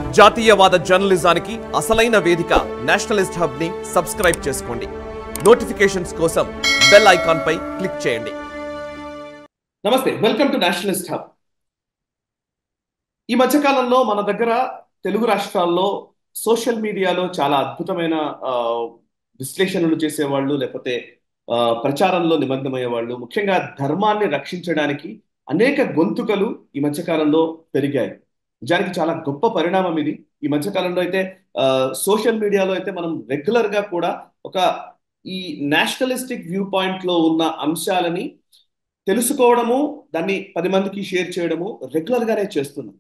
జాతీయవాద జర్నలిజానికి అసలైన వేదిక నేషనలిస్ట్ హబ్ ని సబ్స్క్రైబ్ చేసుకోండి నోటిఫికేషన్స్ కోసం బెల్ ఐకాన్ పై క్లిక్ చేయండి నమస్తే వెల్కమ్ టు నేషనలిస్ట్ హబ్ ఈ మధ్యకాలంలో మన దగ్గర తెలుగు రాష్ట్రాల్లో సోషల్ మీడియాలో చాలా అద్భుతమైన ఆ, విశ్లేషణలు చేసేవాళ్ళు లేకపోతే ఆ, ప్రచారంలో నిమగ్నమయ్యే వాళ్ళు ముఖ్యంగా ధర్మాన్ని రక్షించడానికి అనేక గొంతుకలు ఈ మధ్యకాలంలో పెరిగాయి నిజానికి చాలా గొప్ప పరిణామం ఇది ఈ మధ్యకాలంలో అయితే సోషల్ మీడియాలో అయితే మనం రెగ్యులర్ గా కూడా ఒక ఈ నేషనలిస్టిక్ వ్యూ పాయింట్ లో ఉన్న అంశాలని తెలుసుకోవడము దాన్ని పది మందికి షేర్ చేయడము రెగ్యులర్ గానే చేస్తున్నాం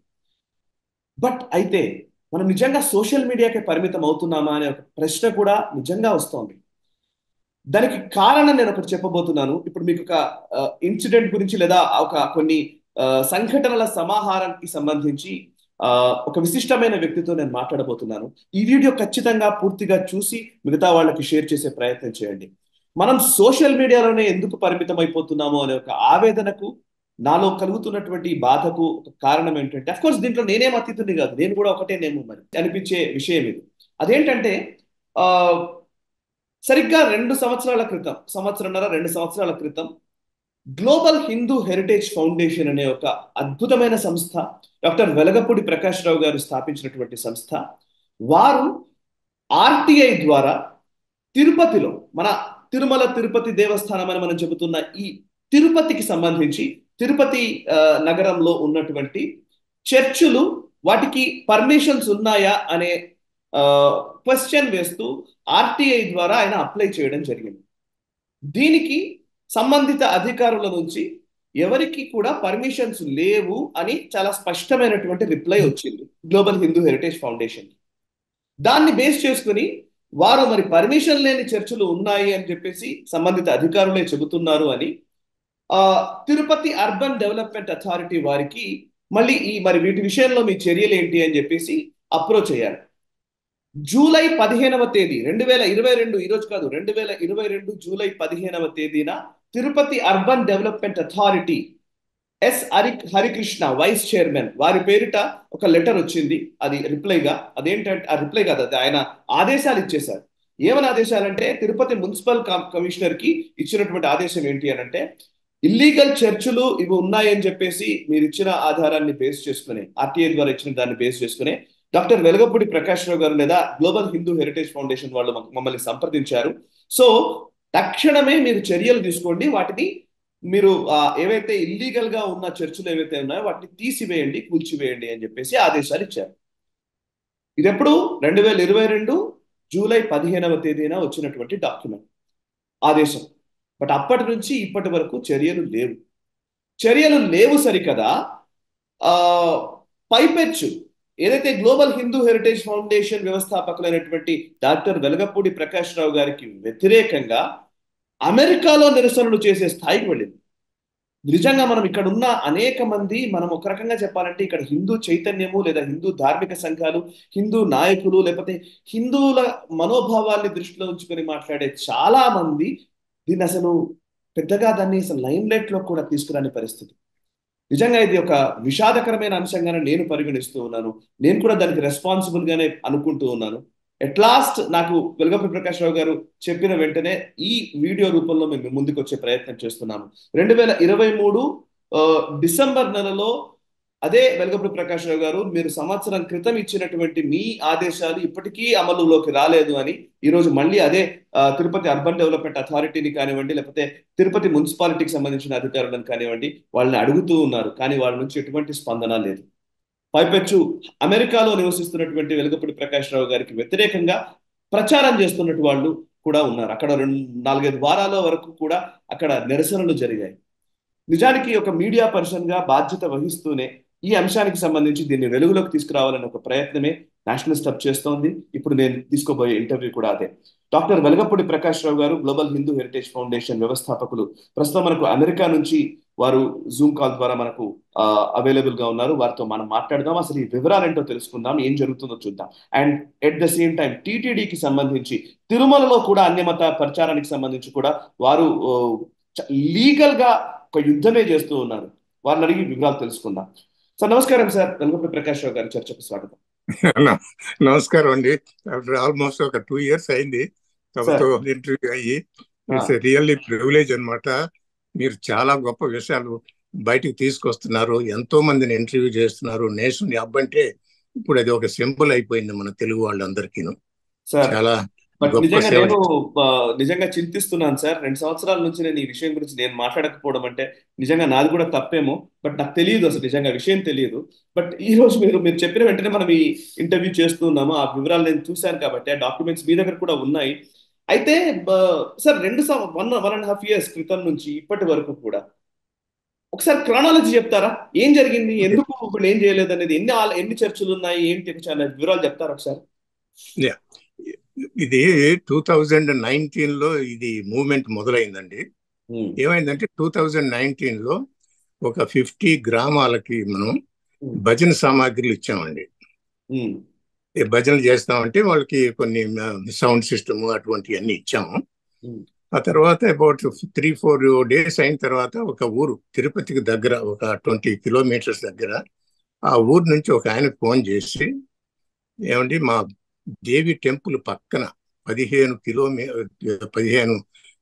బట్ అయితే మనం నిజంగా సోషల్ మీడియాకి పరిమితం అవుతున్నామా అనే ఒక ప్రశ్న కూడా నిజంగా వస్తోంది దానికి కారణం నేను ఒకటి చెప్పబోతున్నాను ఇప్పుడు మీకు ఒక ఇన్సిడెంట్ గురించి లేదా ఒక కొన్ని ఆ, సంఘటనల సమాహారానికి సంబంధించి ఆ, ఒక విశిష్టమైన వ్యక్తితో నేను మాట్లాడబోతున్నాను ఈ వీడియో ఖచ్చితంగా పూర్తిగా చూసి మిగతా వాళ్ళకి షేర్ చేసే ప్రయత్నం చేయండి మనం సోషల్ మీడియాలోనే ఎందుకు పరిమితం అయిపోతున్నాము అనే ఒక ఆవేదనకు నాలో కలుగుతున్నటువంటి ఈ బాధకు ఒక కారణం ఏంటంటే అఫ్ కోర్స్ దీంట్లో నేనేం అతీతుని కాదు నేను కూడా ఒకటే నేను మరి అనిపించే విషయం ఇది అదేంటంటే ఆ సరిగ్గా రెండు సంవత్సరాల క్రితం సంవత్సరంన్నర రెండు సంవత్సరాల క్రితం గ్లోబల్ హిందూ హెరిటేజ్ ఫౌండేషన్ అనే ఒక అద్భుతమైన సంస్థ డాక్టర్ వెలగపూడి ప్రకాష్ రావు గారు స్థాపించినటువంటి సంస్థ వారు ఆర్టీఐ ద్వారా తిరుపతిలో మన తిరుమల తిరుపతి దేవస్థానం అని మనం చెబుతున్న ఈ తిరుపతికి సంబంధించి తిరుపతి ఆ, నగరంలో ఉన్నటువంటి చర్చులు వాటికి పర్మిషన్స్ ఉన్నాయా అనే క్వశ్చన్ వేస్తూ ఆర్టీఐ ద్వారా ఆయన అప్లై చేయడం జరిగింది దీనికి సంబంధిత అధికారుల నుంచి ఎవరికి కూడా పర్మిషన్స్ లేవు అని చాలా స్పష్టమైనటువంటి రిప్లై వచ్చింది గ్లోబల్ హిందూ హెరిటేజ్ ఫౌండేషన్ దాన్ని బేస్ చేసుకుని వారు మరి పర్మిషన్ లేని చర్చలు ఉన్నాయి అని చెప్పేసి సంబంధిత అధికారులే చెబుతున్నారు అని ఆ, తిరుపతి అర్బన్ డెవలప్మెంట్ అథారిటీ వారికి మళ్ళీ ఈ మరి వీటి విషయంలో మీ చర్యలు ఏంటి అని చెప్పేసి అప్రోచ్ అయ్యారు జూలై పదిహేనవ తేదీ రెండు వేల ఇరవై రెండు ఈ రోజు కాదు రెండు వేల ఇరవై రెండు జూలై పదిహేనవ తేదీన Tirupati urban development authority S Hari Harikrishna vice chairman వారి పేరిట ఒక లెటర్ వచ్చింది అది రిప్లైగా అదేంటంటే ఆ రిప్లై కాదు అది ఆయన ఆదేశాలు ఇచ్చేశారు ఏమని ఆదేశాలంటే తిరుపతి మున్సిపల్ కమిషనర్ కి ఇచ్చినటువంటి ఆదేశం ఏంటి అని అంటే ఇల్లీగల్ చర్చిలు ఇవి ఉన్నాయని చెప్పేసి మీరు ఇచ్చిన ఆధారాన్ని బేస్ చేసుకుని ఆర్టీఐ ద్వారా ఇచ్చిన దాన్ని బేస్ చేసుకుని డాక్టర్ వెలగపూడి ప్రకాష్ రావు గారు లేదా గ్లోబల్ హిందూ హెరిటేజ్ ఫౌండేషన్ వాళ్ళు మమ్మ- మమ్మల్ని సంప్రదించారు సో తక్షణమే మీరు చర్యలు తీసుకోండి వాటిని మీరు ఆ, ఏవైతే ఇల్లీగల్ గా ఉన్న చర్చిలు ఏవైతే ఉన్నాయో వాటిని తీసివేయండి కూల్చివేయండి అని చెప్పేసి ఆదేశాలు ఇచ్చారు ఇది ఎప్పుడు రెండు వేల ఇరవై రెండు జూలై పదిహేనవ తేదీన వచ్చినటువంటి డాక్యుమెంట్ ఆదేశం బట్ అప్పటి నుంచి ఇప్పటి వరకు చర్యలు లేవు చర్యలు లేవు సరికదా ఆ పైపెచ్చు ఏదైతే గ్లోబల్ హిందూ హెరిటేజ్ ఫౌండేషన్ వ్యవస్థాపకులైనటువంటి డాక్టర్ వెలగపూడి ప్రకాష్ రావు గారికి వ్యతిరేకంగా అమెరికాలో నిరసనలు చేసే స్థాయికి వెళ్ళింది నిజంగా మనం ఇక్కడ ఉన్న అనేక మంది మనం ఒక రకంగా చెప్పాలంటే ఇక్కడ హిందూ చైతన్యము లేదా హిందూ ధార్మిక సంఘాలు హిందూ నాయకులు లేకపోతే హిందువుల మనోభావాల్ని దృష్టిలో ఉంచుకొని మాట్లాడే చాలా మంది దీన్ని అసలు పెద్దగా దాన్ని అసలు లైమ్ లైట్ లో కూడా తీసుకురాని పరిస్థితి నిజంగా ఇది ఒక విషాదకరమైన అంశంగానే నేను పరిగణిస్తూ ఉన్నాను నేను కూడా దానికి రెస్పాన్సిబుల్ గానే అనుకుంటూ ఉన్నాను ఎట్ లాస్ట్ నాకు వెలుగపల్లి ప్రకాష్ రావు గారు చెప్పిన వెంటనే ఈ వీడియో రూపంలో మేము మీ ముందుకు వచ్చే ప్రయత్నం చేస్తున్నాము రెండు వేల ఇరవై మూడు డిసెంబర్ నెలలో అదే వెలుగపల్లి ప్రకాష్ రావు గారు మీరు సంవత్సరం క్రితం ఇచ్చినటువంటి మీ ఆదేశాలు ఇప్పటికీ అమలులోకి రాలేదు అని ఈ రోజు మళ్ళీ అదే ఆ, తిరుపతి అర్బన్ డెవలప్మెంట్ అథారిటీని కానివ్వండి లేకపోతే తిరుపతి మున్సిపాలిటీకి సంబంధించిన అధికారులను కానివ్వండి వాళ్ళని అడుగుతూ ఉన్నారు కానీ వాళ్ళ నుంచి ఎటువంటి స్పందన లేదు పైపెచ్చు అమెరికాలో నివసిస్తున్నటువంటి వెలుగపూడి ప్రకాష్ రావు గారికి వ్యతిరేకంగా ప్రచారం చేస్తున్నట్టు వాళ్ళు కూడా ఉన్నారు అక్కడ రెండు నాలుగైదు వారాల వరకు కూడా అక్కడ నిరసనలు జరిగాయి నిజానికి ఒక మీడియా పర్సన్ గా బాధ్యత వహిస్తూనే ఈ అంశానికి సంబంధించి దీన్ని వెలుగులోకి తీసుకురావాలనే ఒక ప్రయత్నమే నేషనల్ స్టెప్ చేస్తోంది ఇప్పుడు నేను తీసుకోబోయే ఇంటర్వ్యూ కూడా అదే డాక్టర్ వెలగపూడి ప్రకాష్ రావు గారు గ్లోబల్ హిందూ హెరిటేజ్ ఫౌండేషన్ వ్యవస్థాపకులు ప్రస్తుతం మనకు అమెరికా నుంచి వారు జూమ్ కాల్ ద్వారా మనకు అవైలబుల్ గా ఉన్నారు వారితో మనం మాట్లాడదాం అసలు ఈ వివరాలు ఏంటో తెలుసుకుందాం ఏం జరుగుతుందో చూద్దాం and at the same time టీటీడీకి సంబంధించి తిరుమలలో కూడా అన్యమత ప్రచారానికి సంబంధించి కూడా వారు లీగల్ గా ఒక యుద్ధమే చేస్తూ ఉన్నారు వారిని అడిగి వివరాలు తెలుసుకుందాం సార్ నమస్కారం సార్ వెల్గపల్లి ప్రకాష్ రావు గారి చర్చకు స్వాగతం న- నమస్కారం అండి ఆఫ్టర్ ఆల్మోస్ట్ ఒక టూ ఇయర్స్ అయింది తమతో ఇంటర్వ్యూ అయ్యి ఇట్స్ రియల్లీ ప్రివిలేజ్ అన్నమాట మీరు చాలా గొప్ప విషయాలు బయటికి తీసుకొస్తున్నారు ఎంతో మందిని ఇంటర్వ్యూ చేస్తున్నారు నేషన్ హబ్ అంటే ఇప్పుడు అది ఒక సింపుల్ అయిపోయింది మన తెలుగు వాళ్ళందరికీను సార్ చాలా బట్ గొప్ప నిజంగా సేవ నేను ఆ, నిజంగా చింతిస్తున్నాను సార్ రెండు సంవత్సరాల నుంచి నేను ఈ విషయం గురించి నేను మాట్లాడకపోవడం అంటే నిజంగా నాది కూడా తప్పేమో బట్ నాకు తెలియదు అసలు నిజంగా విషయం తెలియదు బట్ ఈ రోజు మీరు మీరు చెప్పిన వెంటనే మనం ఈ ఇంటర్వ్యూ చేస్తున్నాము ఆ వివరాలు నేను చూశాను కాబట్టి ఆ డాక్యుమెంట్స్ మీ దగ్గర కూడా ఉన్నాయి అయితే బ- సార్ రెండు సం one one and half years క్రితం నుంచి ఇప్పటి వరకు కూడా ఒకసారి క్రానాలజీ చెప్తారా ఏం జరిగింది ఎందుకు వీళ్ళు ఏం చేయలేదు అనేది ఎన్ని ఆల- ఎన్ని చర్చలు ఉన్నాయి ఏంటి చాలా వివరాలు చెప్తారా ఒకసారి Yeah. ఇది టూ థౌజండ్ నైన్టీన్ లో ఇది మూవ్మెంట్ మొదలైందండి ఉమ్, ఏమైందంటే టూ థౌజండ్ నైన్టీన్ లో ఒక ఫిఫ్టీ గ్రామాలకి మనం ఉమ్, భజన సామాగ్రిలు ఇచ్చామండి ఉమ్, ఈ భజనలు చేస్తామంటే వాళ్ళకి కొన్ని సౌండ్ సిస్టమ్ అటువంటివన్నీ ఇచ్చాము ఉమ్. ఆ తర్వాత అబౌట్ త్రీ ఫోర్ డేస్ అయిన తర్వాత ఒక ఊరు తిరుపతికి దగ్గర ఒక ట్వంటీ కిలోమీటర్స్ దగ్గర ఆ ఊరు నుంచి ఒక ఆయన ఫోన్ చేసి ఏమండి మా దేవి టెంపుల్ పక్కన పదిహేను కిలోమీ పదిహేను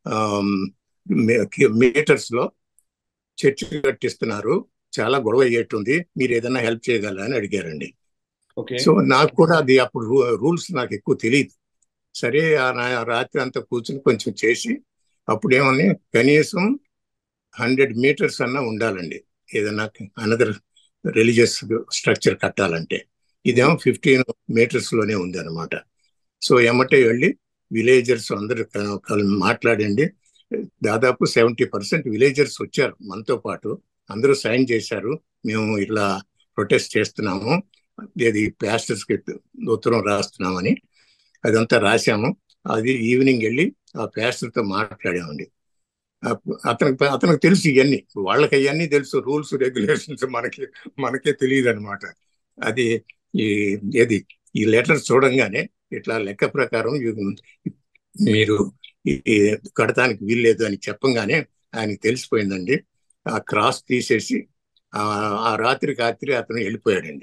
మీటర్స్ లో చర్చి కట్టిస్తున్నారు చాలా గొడవ అయ్యేట్టుంది మీరు ఏదైనా హెల్ప్ చేయగలరా అని అడిగారండి ఓకే సో నాకు కూడా అది అప్పుడు రూల్స్ నాకు ఎక్కువ తెలియదు సరే ఆ నా- రాత్రి అంతా కూర్చుని కొంచెం చేసి అప్పుడు ఏమని కనీసం హండ్రెడ్ మీటర్స్ అన్నా ఉండాలండి ఏదైనా అనదర్ రిలీజియస్ స్ట్రక్చర్ కట్టాలంటే ఇదేమో ఫిఫ్టీన్ మీటర్స్ లోనే ఉంది అనమాట సో ఎమ్మటే వెళ్ళి విలేజర్స్ అందరు క- కల్- మాట్లాడండి దాదాపు సెవెంటీ పర్సెంట్ విలేజర్స్ వచ్చారు మనతో పాటు అందరూ సైన్ చేశారు మేము ఇలా ప్రొటెస్ట్ చేస్తున్నాము అది ప్లాస్టర్స్ కి ఉత్తరం రాస్తున్నామని అదంతా రాశాము అది ఈవినింగ్ వెళ్ళి ఆ ప్లాస్టర్ తో మాట్లాడామండి అప్- అతనికి అతనికి తెలుసు ఇవన్నీ వాళ్ళకి అవన్నీ తెలుసు రూల్స్ రెగ్యులేషన్స్ మనకి మనకే తెలియదు అనమాట అది ఈ ఏది ఈ లెటర్ చూడంగానే ఇట్లా లెక్క ప్రకారం ఇవి- మీరు ఈ- ఈ కడటానికి వీల్లేదు అని చెప్పంగానే ఆయనకి తెలిసిపోయిందండి ఆ క్రాస్ తీసేసి ఆ ఆ రాత్రికి రాత్రి అతను వెళ్ళిపోయాడండి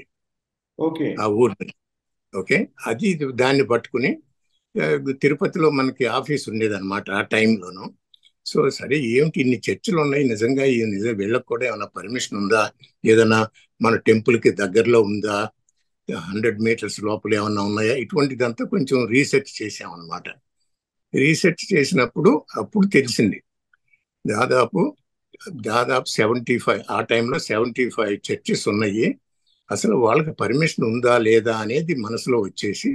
ఓకే ఆ ఊరిని ఓకే అది ఇది దాన్ని పట్టుకుని ఆ, తిరుపతిలో మనకి ఆఫీస్ ఉండేదన్నమాట ఆ టైంలోను సో సరే ఏమిటి ఇన్ని చర్చలు ఉన్నాయి నిజంగా ఈ నిజం వీళ్ళకి కూడా ఏమైనా పర్మిషన్ ఉందా ఏదైనా మన టెంపుల్ కి దగ్గరలో ఉందా హండ్రెడ్ మీటర్స్ లోపల ఏమన్నా ఉన్నాయా ఇటువంటిదంతా కొంచెం రీసెర్చ్ చేసామన్నమాట రీసెర్చ్ చేసినప్పుడు అప్పుడు తెలిసింది దాదాపు దాదాపు సెవెంటీ ఫైవ్ ఆ టైంలో సెవెంటీ ఫైవ్ చర్చెస్ ఉన్నాయి అసలు వాళ్ళకి పర్మిషన్ ఉందా లేదా అనేది మనసులో వచ్చేసి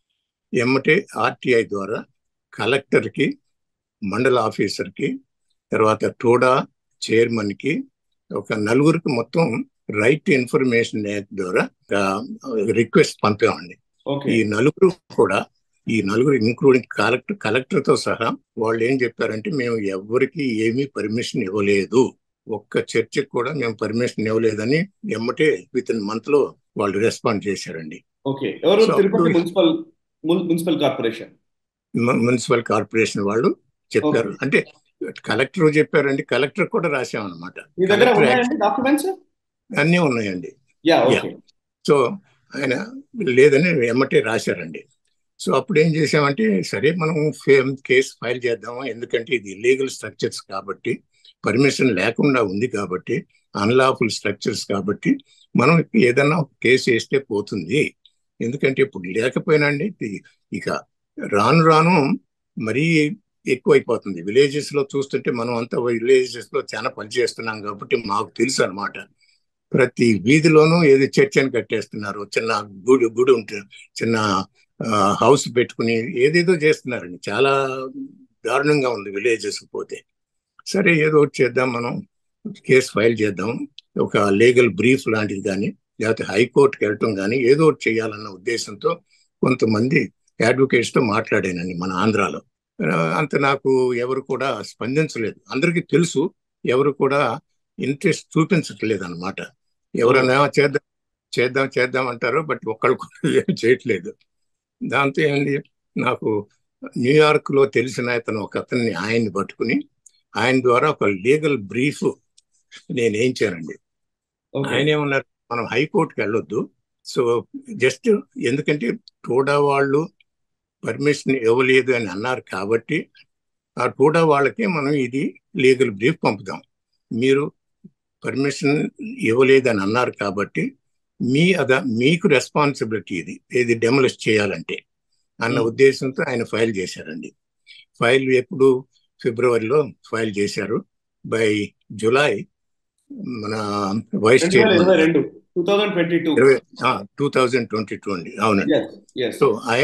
ఎమ్మటే ఆర్టీఐ ద్వారా కలెక్టర్కి మండల ఆఫీసర్కి తర్వాత టోడా చైర్మన్కి ఒక నలుగురికి మొత్తం రైట్ టు ఇన్ఫర్మేషన్ యాక్ట్ ద్వారా రిక్వెస్ట్ పంపామండి ఓకే ఈ నలుగురు కూడా ఈ నలుగురు ఇంక్లూడింగ్ కలెక్టర్ కలెక్టర్ తో సహా వాళ్ళు ఏం చెప్పారంటే మేము ఎవరికి ఏమీ పర్మిషన్ ఇవ్వలేదు ఒక్క చర్చకి కూడా మేము పర్మిషన్ ఇవ్వలేదని ఎమ్మటే విత్ ఇన్ మంత్ లో వాళ్ళు రెస్పాండ్ చేశారండి ఓకే ఎవరు So, తిరుపతి అప్పుడు- మున్సిపల్ మున్- మున్సిపల్ కార్పొరేషన్ ము- మున్సిపల్ కార్పొరేషన్ వాళ్ళు చెప్పారు Okay. అంటే కలెక్టర్ చెప్పారండి కలెక్టర్ కూడా రాశామన్నమాట మీ దగ్గర కలెక్టర్ ఉన్నాయండి డాక్యుమెంట్స్ అన్నీ ఉన్నాయండి యా Yeah. ఓకే సో ఆయన లేదని ఎమ్మటే రాశారండి సో అప్పుడు ఏం చేసామంటే సరే మనం ఫేమ్ కేసు ఫైల్ చేద్దాము ఎందుకంటే ఇది ఇల్లీగల్ స్ట్రక్చర్స్ కాబట్టి పర్మిషన్ లేకుండా ఉంది కాబట్టి అన్లాఫుల్ స్ట్రక్చర్స్ కాబట్టి మనం ఏదన్నా ఒక కేసు వేస్తే పోతుంది ఎందుకంటే ఇప్పుడు లేకపోయినా అండి ఇది- ఇక రాను రాను మరీ ఎక్కువైపోతుంది విలేజెస్ లో చూస్తుంటే మనం అంతా విలేజెస్ లో చాలా పని చేస్తున్నాం కాబట్టి మాకు తెలుసు అన్నమాట ప్రతి వీధిలోనూ ఏది చర్చని కట్టేస్తున్నారు చిన్న గుడి గుడి ఉంటుంది చిన్న హౌస్ పెట్టుకుని ఏదేదో చేస్తున్నారండి చాలా దారుణంగా ఉంది విలేజెస్ పోతే సరే ఏదో ఒకటి చేద్దాం మనం కేసు ఫైల్ చేద్దాం ఒక లీగల్ బ్రీఫ్ లాంటిది కానీ లేకపోతే హైకోర్టుకి వెళ్ళటం కానీ ఏదో ఒకటి చేయాలన్న ఉద్దేశంతో కొంతమంది అడ్వకేట్స్ తో మాట్లాడానండి మన ఆంధ్రాలో ఆ, అంత నాకు ఎవరు కూడా స్పందించలేదు అందరికీ తెలుసు ఎవరు కూడా ఇంట్రెస్ట్ చూపించట్లేదు అనమాట ఎవరైనా చేద్దాం చేద్దాం చేద్దాం అంటారు బట్ ఒక్కళ్ళు కూడా ఏం చేయట్లేదు దాంతో ఏంటి నాకు న్యూయార్క్ లో తెలిసిన అతను ఒక అతన్ని ఆయన్ని పట్టుకుని ఆయన ద్వారా ఒక లీగల్ బ్రీఫ్ నేను ఏం చేయనండి ఓకే ఆయన ఏమన్నారు మనం హైకోర్టుకి వెళ్ళొద్దు సో జస్ట్ ఎందుకంటే టోడా వాళ్ళు పర్మిషన్ ఇవ్వలేదు అని అన్నారు కాబట్టి ఆ టోడా వాళ్ళకే మనం ఇది లీగల్ బ్రీఫ్ పంపుదాం మీరు పర్మిషన్ ఇవ్వలేదని అన్నారు కాబట్టి మీ అద మీకు రెస్పాన్సిబిలిటీ ఇది ఇది డెమలిష్ చేయాలంటే అన్న ఉద్దేశంతో ఆయన ఫైల్ చేశారండి ఫైల్ ఎప్పుడు ఫిబ్రవరిలో ఫైల్ చేశారు బై జులై మన vice chairman two thousand twenty two అండి అవునండి సో ఆయన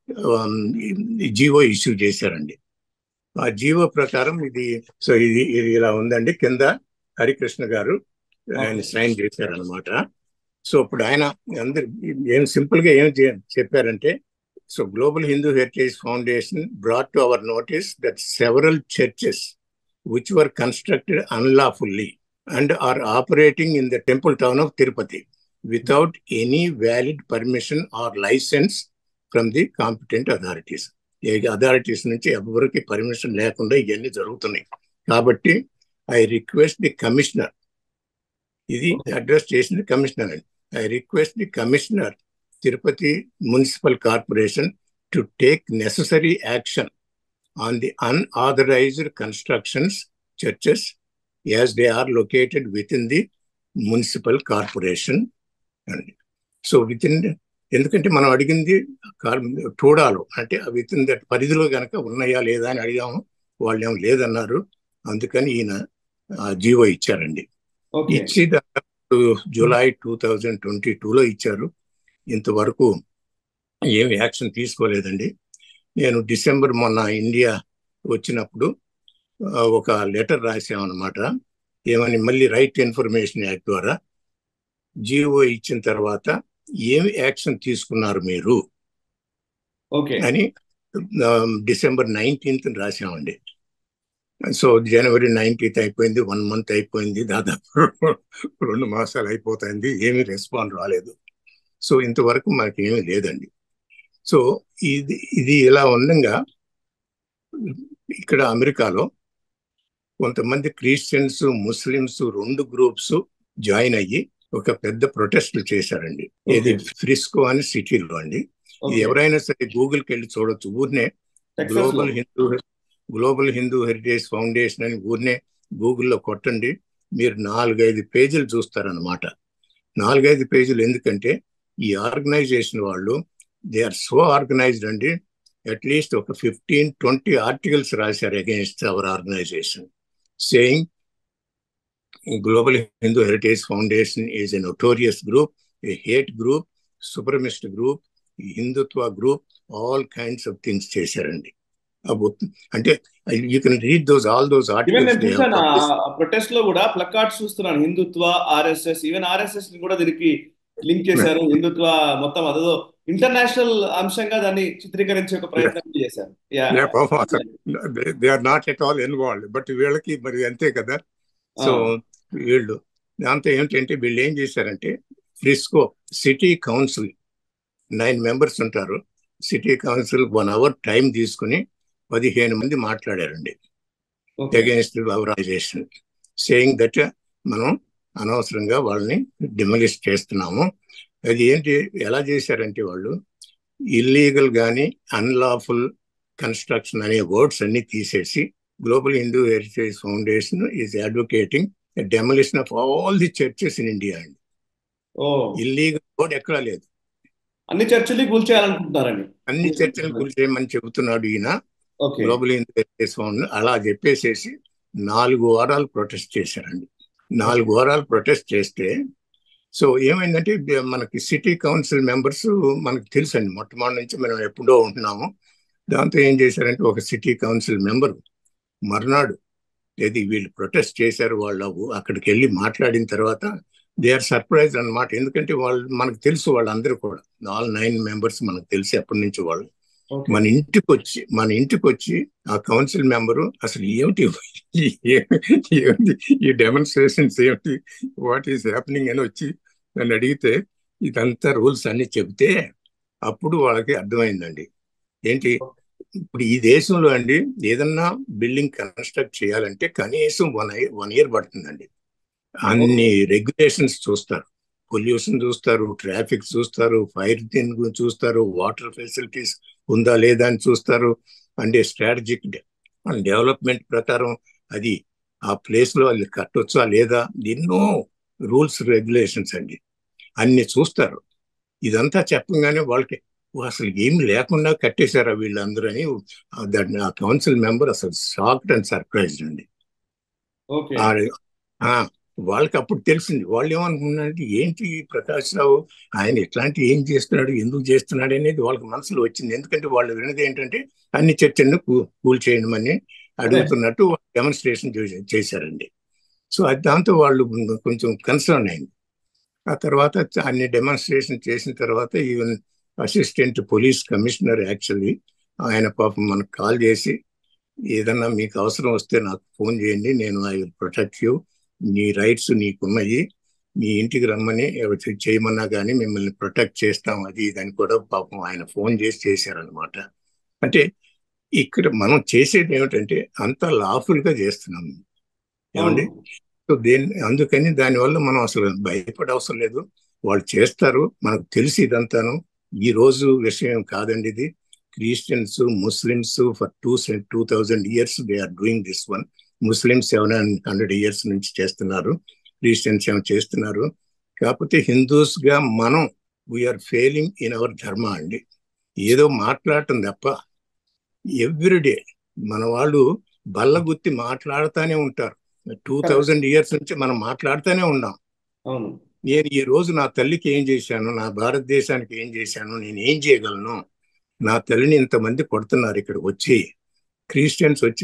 జీవో ఇష్యూ చేశారండి ఆ జీవో ప్రకారం ఇది సో ఇది ఇది ఇలా ఉందండి కింద హరికృష్ణ గారు ఆయన సైన్ చేశారనమాట సో ఇప్పుడు ఆయన అందరు ఏం సింపుల్ గా ఏం చెప్పారంటే so global Hindu heritage foundation brought to our notice that several churches which were constructed unlawfully and are operating in the temple town of Tirupati without any valid permission or licence from the competent authorities authorities నుంచి ఎవరికి permission లేకుండా ఇవన్నీ జరుగుతున్నాయి కాబట్టి I request the commissioner ఇది address చేసింది commissioner అండి I request the commissioner Tirupati municipal corporation to take necessary action on the unauthorised constructions churches as they are located within the municipal corporation అండి so within ఎందుకంటే మనం అడిగింది టోడాలో అంటే with in that పరిధిలో కనుక ఉన్నాయా లేదా అని అడిగాము వాళ్ళు ఏం లేదన్నారు అందుకని ఈయన జీవో ఇచ్చారండి ఇచ్చి జూలై టూ థౌజండ్ ట్వంటీ టూలో ఇచ్చారు ఇంతవరకు ఏమి యాక్షన్ తీసుకోలేదండి నేను డిసెంబర్ మొన్న ఇండియా వచ్చినప్పుడు ఒక లెటర్ రాసామన్నమాట ఏమని మళ్ళీ రైట్ ఇన్ఫర్మేషన్ యాక్ట్ ద్వారా జిఓ ఇచ్చిన తర్వాత ఏమి యాక్షన్ తీసుకున్నారు మీరు అని డిసెంబర్ నైన్టీన్త్ రాసామండి సో జనవరి నైన్టీన్త్ అయిపోయింది వన్ మంత్ అయిపోయింది దాదాపు రెండు మాసాలు అయిపోతుంది ఏమీ రెస్పాండ్ రాలేదు సో ఇంతవరకు మనకి ఏమీ లేదండి సో ఇది ఇది ఇలా ఉండగా ఇక్కడ అమెరికాలో కొంతమంది క్రిస్టియన్స్ ముస్లిమ్స్ రెండు గ్రూప్స్ జాయిన్ అయ్యి ఒక పెద్ద ప్రొటెస్ట్లు చేశారండి ఇది ఫ్రిస్కో అని సిటీలో అండి ఇది ఎవరైనా సరే గూగుల్కి వెళ్ళి చూడొచ్చు ఊరినే global Hindu global Hindu heritage foundation అని ఊరినే గూగుల్లో కొట్టండి మీరు నాలుగైదు పేజీలు చూస్తారనమాట నాలుగైదు పేజీలు ఎందుకంటే ఈ ఆర్గనైజేషన్ వాళ్ళు దే ఆర్ సో ఆర్గనైజ్డ్ అండి అట్లీస్ట్ ఒక ఫిఫ్టీన్ ట్వంటీ ఆర్టికల్స్ రాశారు against our organisation saying global Hindu heritage foundation is a notorious group a hate group supremacist group Hindutva group all kinds of things చేశారండి అంటే you can read those all those articles protest లో కూడా placards చూస్తున్నాను హిందుత్వ RSS even RSS ని కూడా దీనికి link చేశారు హిందుత్వ మొత్తం అదో ఇంటర్నేషనల్ అంశంగా దాన్ని చిత్రీకరించే ఒక ప్రయత్నం చేశారు they are not at all involve but వీళ్ళకి మరి అంతే కదా సో వీళ్ళు దాంతో ఏంటంటే వీళ్ళు ఏం చేశారంటే Frisco city council nine members ఉంటారు city council one hour time తీసుకుని పదిహేను మంది మాట్లాడారండి అగేన్స్ట్ ఆర్గనైజేషన్ సేయింగ్ దట్ మనం అనవసరంగా వాళ్ళని డిమలిష్ చేస్తున్నాము అది ఏంటి ఎలా చేశారంటే వాళ్ళు ఇల్లీగల్ కానీ అన్లాఫుల్ కన్స్ట్రక్షన్ అనే వర్డ్స్ అన్ని తీసేసి global Hindu heritage foundation is advocating demolition of all the churches in India అండి ఇల్లీగల్ వర్డ్ ఎక్కడా లేదు అన్ని చర్చలు కూల్చేయాలనుకుంటున్నారండి అన్ని చర్చలు కూల్చేయమని చెబుతున్నాడు ఈయన గ్లోబల్ హిందూ హెరిటేజ్ ఫౌండ్ అలా చెప్పేసేసి నాలుగు వారాలు ప్రొటెస్ట్ చేశారండి నాలుగు వారాలు ప్రొటెస్ట్ చేస్తే సో ఏమైందంటే మనకి సిటీ కౌన్సిల్ మెంబర్స్ మనకు తెలుసండి మొట్టమొదటి నుంచి మనం ఎప్పుడో ఉంటున్నాము దాంతో ఏం చేశారంటే ఒక సిటీ కౌన్సిల్ మెంబర్ మర్నాడు ఏది వీళ్ళు ప్రొటెస్ట్ చేశారు వాళ్ళు అక్కడికి వెళ్ళి మాట్లాడిన తర్వాత దే ఆర్ సర్ప్రైజ్ అనమాట ఎందుకంటే వాళ్ళు మనకు తెలుసు వాళ్ళందరూ కూడా ఆల్ నైన్ మెంబర్స్ మనకు తెలుసు ఎప్పటి నుంచి వాళ్ళు మన ఇంటికి వచ్చి మన ఇంటికి వచ్చి ఆ కౌన్సిల్ మెంబరు అసలు ఏమిటి ఏమిటి ఈ డెమాన్స్ట్రేషన్స్ ఏమిటి వాట్ ఈస్ హ్యాపెనింగ్ అని వచ్చి నన్ను అడిగితే ఇదంతా రూల్స్ అన్ని చెబితే అప్పుడు వాళ్ళకి అర్థమైందండి ఏంటి ఇప్పుడు ఈ దేశంలో అండి ఏదన్నా బిల్డింగ్ కన్స్ట్రక్ట్ చేయాలంటే కనీసం వన్ వన్ ఇయర్ పడుతుందండి అన్ని రెగ్యులేషన్స్ చూస్తారు పొల్యూషన్ చూస్తారు ట్రాఫిక్ చూస్తారు ఫైర్ దీని గురించి చూస్తారు వాటర్ ఫెసిలిటీస్ ఉందా లేదా అని చూస్తారు అంటే స్ట్రాటజిక్ డెవలప్మెంట్ ప్రకారం అది ఆ ప్లేస్ లో అది కట్టొచ్చా లేదా ఎన్నో రూల్స్ రెగ్యులేషన్స్ అండి అన్ని చూస్తారు ఇదంతా చెప్పగానే వాళ్ళకి అసలు ఏమి లేకుండా కట్టేశారా వీళ్ళందరూ అని ఆ కౌన్సిల్ మెంబర్ అసలు షాక్డ్ అండ్ సర్ప్రైజ్డ్ అండి వాళ్ళకి అప్పుడు తెలిసింది వాళ్ళు ఏమనుకున్నారంటే ఏంటి ప్రకాష్ రావు ఆయన ఎట్లాంటి ఏం చేస్తున్నాడు ఎందుకు చేస్తున్నాడు అనేది వాళ్ళకి మనసులో వచ్చింది ఎందుకంటే వాళ్ళు విన్నది ఏంటంటే అన్ని చర్చలను కూల్ చేయడమని అడుగుతున్నట్టు డెమాన్స్ట్రేషన్ చేశారండి సో అది దాంతో వాళ్ళు కొంచెం కన్సర్న్ అయింది ఆ తర్వాత అన్ని డెమాన్స్ట్రేషన్ చేసిన తర్వాత even assistant police commissioner actually ఆయన పాపం మనకు కాల్ చేసి ఏదన్నా మీకు అవసరం వస్తే నాకు ఫోన్ చేయండి నేను ఐ విల్ ప్రొటెక్ట్ యూ నీ రైట్స్ నీకున్నాయి మీ ఇంటికి రమ్మని చేయమన్నా కానీ మిమ్మల్ని ప్రొటెక్ట్ చేస్తాం అది ఇదని కూడా పాపం ఆయన ఫోన్ చేసి చేశారనమాట అంటే ఇక్కడ మనం చేసేది ఏమిటంటే అంత లాఫుల్ గా చేస్తున్నాం ఏమండి సో దేని అందుకని దానివల్ల మనం అసలు భయపడే అవసరం లేదు వాళ్ళు చేస్తారు మనకు తెలిసి ఇదంతాను ఈ రోజు విషయం కాదండి ఇది Christians Muslims for two two thousand years they are doing this one Muslims seven hundred years నుంచి చేస్తున్నారు క్రిస్టియన్స్ ఏమో చేస్తున్నారు కాకపోతే హిందూస్ గా మనం వీఆర్ ఫెయిలింగ్ ఇన్ అవర్ ధర్మ అండి ఏదో మాట్లాడటం తప్ప ఎవ్రీడే మన వాళ్ళు బల్లగుత్తి మాట్లాడుతూనే ఉంటారు టూ థౌజండ్ ఇయర్స్ నుంచి మనం మాట్లాడుతూనే ఉన్నాం నేను ఈ రోజు నా తల్లికి ఏం చేశాను నా భారతదేశానికి ఏం చేశాను నేను ఏం చేయగలను నా తల్లిని ఇంతమంది కొడుతున్నారు ఇక్కడ వచ్చి క్రిస్టియన్స్ వచ్చి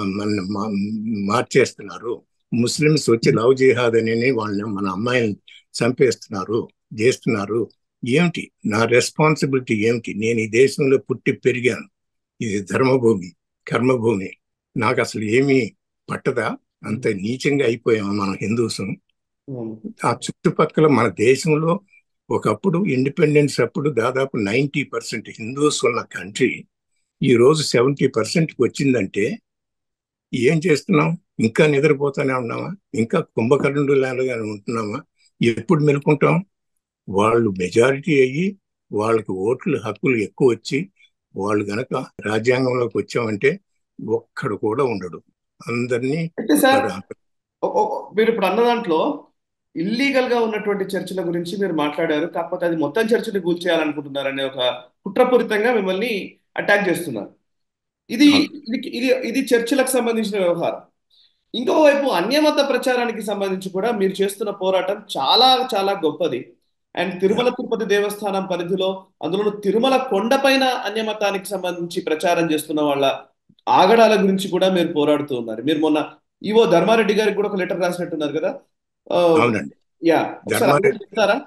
మార్చేస్తున్నారు ముస్లిమ్స్ వచ్చి లవ్ జిహాద్ అని వాళ్ళని మన అమ్మాయిని చంపేస్తున్నారు చేస్తున్నారు ఏమిటి నా రెస్పాన్సిబిలిటీ ఏమిటి నేను ఈ దేశంలో పుట్టి పెరిగాను ఇది ధర్మభూమి కర్మభూమి నాకు అసలు ఏమీ పట్టదా అంత నీచంగా అయిపోయాము మనం హిందూస్ ఆ చుట్టుపక్కల మన దేశంలో ఒకప్పుడు ఇండిపెండెన్స్ అప్పుడు దాదాపు నైంటీ పర్సెంట్ హిందూస్ ఉన్న కంట్రీ ఈ రోజు సెవెంటీ పర్సెంట్కి వచ్చిందంటే ఏం చేస్తున్నాం ఇంకా నిద్రపోతానే ఉన్నామా ఇంకా కుంభకర్ణుడు లాగా ఉంటున్నామా ఎప్పుడు మెలుకుంటాం వాళ్ళు మెజారిటీ అయ్యి వాళ్ళకి ఓట్లు హక్కులు ఎక్కువ వచ్చి వాళ్ళు గనక రాజ్యాంగంలోకి వచ్చామంటే ఒక్కడు కూడా ఉండడు అందరినీ మీరు ఇప్పుడు అన్న దాంట్లో ఇల్లీగల్ గా ఉన్నటువంటి చర్చిల గురించి మీరు మాట్లాడారు కాకపోతే అది మొత్తం చర్చిని కూల్చేయాలనుకుంటున్నారనే ఒక కుట్రపూరితంగా మిమ్మల్ని అటాక్ చేస్తున్నారు ఇది ఇది ఇది ఇది చర్చిలకు సంబంధించిన వ్యవహారం ఇంకోవైపు అన్యమత ప్రచారానికి సంబంధించి కూడా మీరు చేస్తున్న పోరాటం చాలా చాలా గొప్పది అండ్ తిరుమల తిరుపతి దేవస్థానం పరిధిలో అందులో తిరుమల కొండపైన అన్యమతానికి సంబంధించి ప్రచారం చేస్తున్న వాళ్ళ ఆగడాల గురించి కూడా మీరు పోరాడుతూ ఉన్నారు మీరు మొన్న ఈవో ధర్మారెడ్డి గారికి కూడా ఒక లెటర్ రాసినట్టున్నారు కదా అవునండి యా చెప్తారా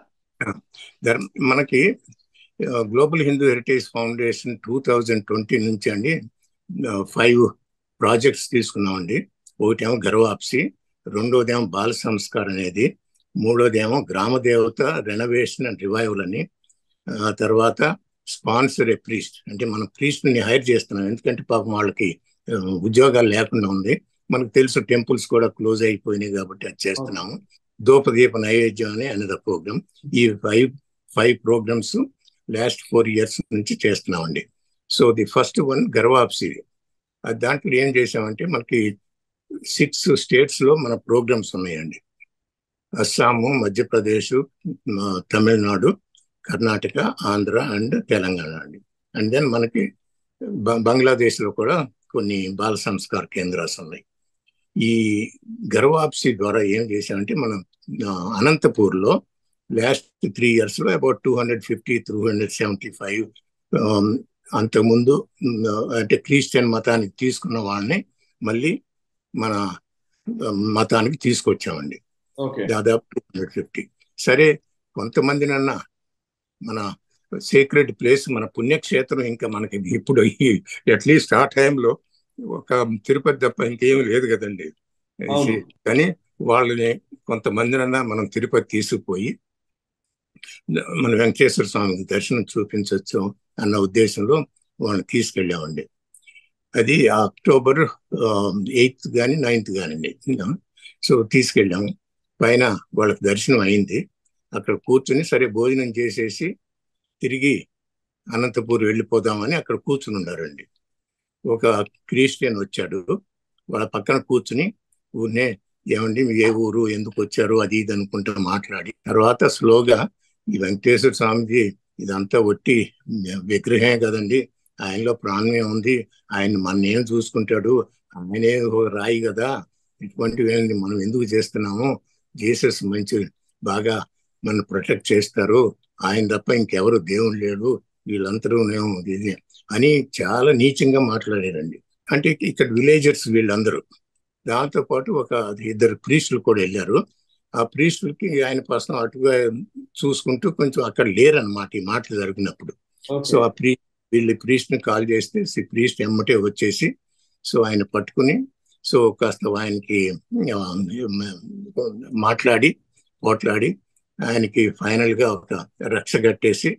మనకి global Hindu heritage foundation two thousand twenty నుంచి అండి ఫైవ్ ప్రాజెక్ట్స్ తీసుకున్నామండి ఒకటేమో గర్వాప్సి రెండోదేమో బాల సంస్కార్ అనేది మూడోదేమో గ్రామ దేవత రెనోవేషన్ అండ్ రివైవల్ అని ఆ తర్వాత స్పాన్సర్ ఏ ప్రీస్ట్ అంటే మనం ప్రీస్ట్ని హైర్ చేస్తున్నాం ఎందుకంటే పాపం వాళ్ళకి ఉద్యోగాలు లేకుండా ఉంది మనకు తెలుసు టెంపుల్స్ కూడా క్లోజ్ అయిపోయినాయి కాబట్టి అది చేస్తున్నాము దూపదీప నైవేద్యం అనే అనదర్ ప్రోగ్రామ్ ఈ five five programs last four years నుంచి చేస్తున్నామండి so the first one ghar wapsi దాంట్లో ఏం చేసామంటే మనకి సిక్స్ స్టేట్స్ లో మన ప్రోగ్రామ్స్ ఉన్నాయండి అస్సాము మధ్యప్రదేశ్ తమిళనాడు కర్ణాటక ఆంధ్ర అండ్ తెలంగాణ అండి అండ్ దెన్ మనకి బంగ్లాదేశ్ లో కూడా కొన్ని బాల సంస్కార కేంద్రాలు ఉన్నాయి ఈ గర్వాప్సి ద్వారా ఏం చేశామంటే మనం అనంతపూర్ లో లాస్ట్ త్రీ ఇయర్స్ లో about two hundred fifty two hundred seventy five అంతకుముందు అంటే క్రిస్టియన్ మతానికి తీసుకున్న వాళ్ళని మళ్ళీ మన మతానికి తీసుకొచ్చామండి దాదాపు టూ హండ్రెడ్ ఫిఫ్టీ సరే కొంతమందినన్నా మన సీక్రెట్ ప్లేస్ మన పుణ్యక్షేత్రం ఇంకా మనకి ఇప్పుడు అట్లీస్ట్ ఆ టైంలో ఒక తిరుపతి తప్ప ఇంకేం లేదు కదండి కానీ వాళ్ళని కొంతమందినన్నా మనం తిరుపతి తీసుకుపోయి మన వెంకటేశ్వర స్వామికి దర్శనం చూపించవచ్చు అన్న ఉద్దేశంలో వాళ్ళని తీసుకెళ్ళామండి అది అక్టోబర్ ఎయిత్ కానీ నైన్త్ కానండి సో తీసుకెళ్ళాము పైన వాళ్ళకి దర్శనం అయింది అక్కడ కూర్చుని సరే భోజనం చేసేసి తిరిగి అనంతపూర్ వెళ్ళిపోదామని అక్కడ కూర్చుని ఉన్నారండి ఒక క్రిస్టియన్ వచ్చాడు వాళ్ళ పక్కన కూర్చుని ఊరినే ఏమండి మీ ఏ ఊరు ఎందుకు వచ్చారు అది ఇది అనుకుంటూ మాట్లాడి తర్వాత స్లోగా ఈ వెంకటేశ్వర స్వామిజీ ఇదంతా ఒట్టి విగ్రహమే కదండి ఆయనలో ప్రాణమే ఉంది ఆయన మన ఏం చూసుకుంటాడు ఆయనే ఒక రాయి కదా ఇటువంటివి ఏంటి మనం ఎందుకు చేస్తున్నాము జీసస్ మంచి బాగా మన ప్రొటెక్ట్ చేస్తారు ఆయన తప్ప ఇంకెవరు దేవుడు లేడు వీళ్ళందరూ ఇది అని చాలా నీచంగా మాట్లాడారండి అంటే ఇక్కడ విలేజర్స్ వీళ్ళందరూ దాంతో పాటు ఒక ఇద్దరు ప్రీస్టులు కూడా వెళ్ళారు ఆ ప్రీస్టులకి ఆయన పర్సనం అటుగా చూసుకుంటూ కొంచెం అక్కడ లేరనమాట ఈ మాటలు జరిగినప్పుడు సో ఆ ప్రీ వీళ్ళు ప్రీస్ట్ ని కాల్ చేస్తే ప్రీస్ట్ ఎమ్మటే వచ్చేసి సో ఆయన పట్టుకుని సో కాస్త ఆయనకి మాట్లాడి పోట్లాడి ఆయనకి ఫైనల్ గా ఒక రక్ష కట్టేసి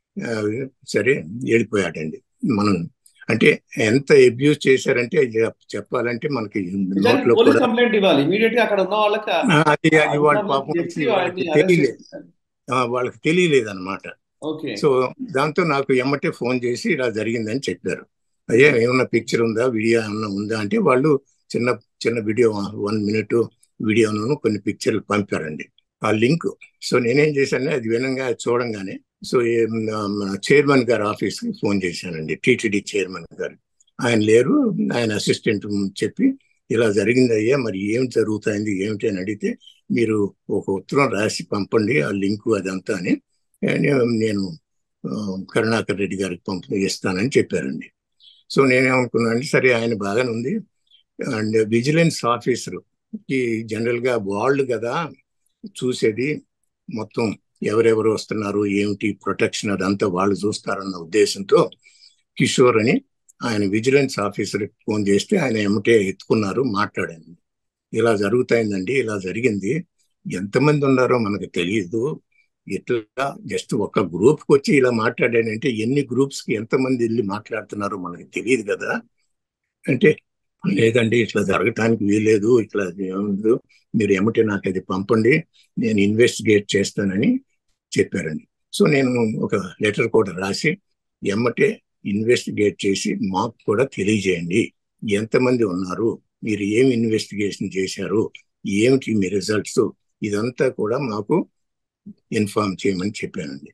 సరే వెళ్ళిపోయాడండి మనం అంటే ఎంత అబ్యూజ్ చేశారంటే చెప్పాలంటే మనకి నోట్లో కూడా కంప్లైంట్ ఇవ్వాలి ఇమీడియట్ గా అక్కడ ఉన్న వాళ్ళకి అది అది వాళ్ళ పాపం తెలియలేదు వాళ్ళకి తెలియలేదు అనమాట సో దాంతో నాకు ఎమ్మటే ఫోన్ చేసి ఇలా జరిగిందని చెప్పారు అయ్యా ఏమన్నా పిక్చర్ ఉందా వీడియో ఏమన్నా ఉందా అంటే వాళ్ళు చిన్న చిన్న వీడియో వన్ మినిట్ వీడియోను కొన్ని పిక్చర్లు పంపారండి ఆ లింక్ సో నేనేం చేశాను అది వినంగా చూడంగానే సో చైర్మన్ గారి ఆఫీస్కి ఫోన్ చేశానండి టీటీడీ చైర్మన్ గారు ఆయన లేరు ఆయన అసిస్టెంట్ చెప్పి ఇలా జరిగింది అయ్యా మరి ఏం జరుగుతుంది ఏమిటి అని అడిగితే మీరు ఒక ఉత్తరం రాసి పంపండి ఆ లింకు అదంతా అని నేను కరుణాకర్ రెడ్డి గారికి పంప ఇస్తానని చెప్పారండి సో నేనేమనుకున్నాను సరే ఆయన బాగానే ఉంది అండ్ విజిలెన్స్ ఆఫీసర్ కి జనరల్ గా వాళ్ళు కదా చూసేది మొత్తం ఎవరెవరు వస్తున్నారు ఏమిటి ప్రొటెక్షన్ అదంతా వాళ్ళు చూస్తారన్న ఉద్దేశంతో కిషోర్ అని ఆయన విజిలెన్స్ ఆఫీసర్ ఫోన్ చేస్తే ఆయన ఎమ్మటే ఎత్తుకున్నారు మాట్లాడండి ఇలా జరుగుతాయిందండి ఇలా జరిగింది ఎంతమంది ఉన్నారో మనకు తెలియదు ఇట్లా జస్ట్ ఒక గ్రూప్కి వచ్చి ఇలా మాట్లాడానంటే ఎన్ని గ్రూప్స్కి ఎంతమంది వెళ్ళి మాట్లాడుతున్నారో మనకు తెలియదు కదా అంటే లేదండి ఇట్లా జరగటానికి వీలేదు ఇట్లా ఏముందో మీరు ఏమిటి నాకు అది పంపండి నేను ఇన్వెస్టిగేట్ చేస్తానని చెప్పారండి సో నేను ఒక లెటర్ కూడా రాసి ఎమ్మటే ఇన్వెస్టిగేట్ చేసి మాకు కూడా తెలియజేయండి ఎంతమంది ఉన్నారు మీరు ఏమి ఇన్వెస్టిగేషన్ చేశారు ఏమిటి మీ రిజల్ట్స్ ఇదంతా కూడా మాకు ఇన్ఫార్మ్ చేయమని చెప్పానండి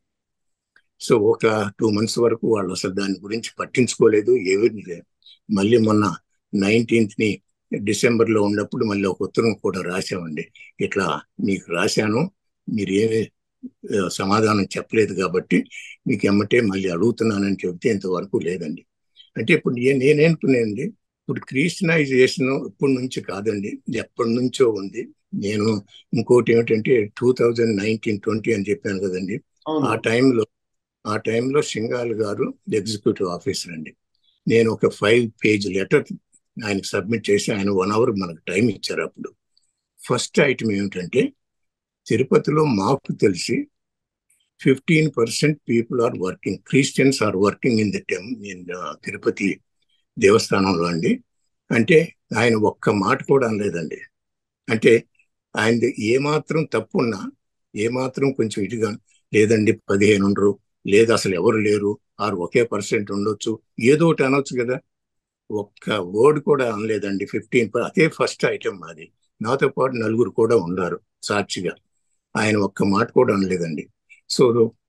సో ఒక టూ మంత్స్ వరకు వాళ్ళు అసలు దాని గురించి పట్టించుకోలేదు ఏమీ మళ్ళీ మొన్న నైన్టీన్త్ ని డిసెంబర్ లో ఉన్నప్పుడు మళ్ళీ ఒక ఉత్తరం కూడా రాసామండి ఇట్లా మీకు రాశాను మీరు ఏమి సమాధానం చెప్పలేదు కాబట్టి మీకు ఎమ్మటే మళ్ళీ అడుగుతున్నానని చెబితే ఇంతవరకు లేదండి అంటే ఇప్పుడు నేనేనుకునేది ఇప్పుడు క్రిస్టియనైజేషన్ ఇప్పటి నుంచి కాదండి ఎప్పటి నుంచో ఉంది నేను ఇంకోటి ఏమిటంటే టూ థౌజండ్ నైన్టీన్ ట్వంటీ అని చెప్పాను కదండి ఆ టైంలో ఆ టైంలో సింగాల్ గారు ఎగ్జిక్యూటివ్ ఆఫీసర్ అండి నేను ఒక ఫైవ్ పేజ్ లెటర్ ఆయనకు సబ్మిట్ చేసి ఆయన వన్ అవర్ మనకు టైం ఇచ్చారు అప్పుడు ఫస్ట్ ఐటమ్ ఏమిటంటే తిరుపతిలో మాకు తెలిసి fifteen percent people are working Christians are working in the temple in Tirupati దేవస్థానంలో అండి అంటే ఆయన ఒక్క మాట కూడా అనలేదండి అంటే ఆయనది ఏమాత్రం తప్పు ఉన్నా ఏమాత్రం కొంచెం ఇటుగా లేదండి పదిహేను ఉండరు లేదు అసలు ఎవరు లేరు ఆరు ఒకే పర్సెంట్ ఉండొచ్చు ఏదో ఒకటి అనొచ్చు కదా ఒక్క వర్డ్ కూడా అనలేదండి ఫిఫ్టీన్ అదే ఫస్ట్ ఐటమ్ అది నాతో పాటు నలుగురు కూడా ఉన్నారు సాక్షిగా ఆయన ఒక్క మాట కూడా అనలేదండి సో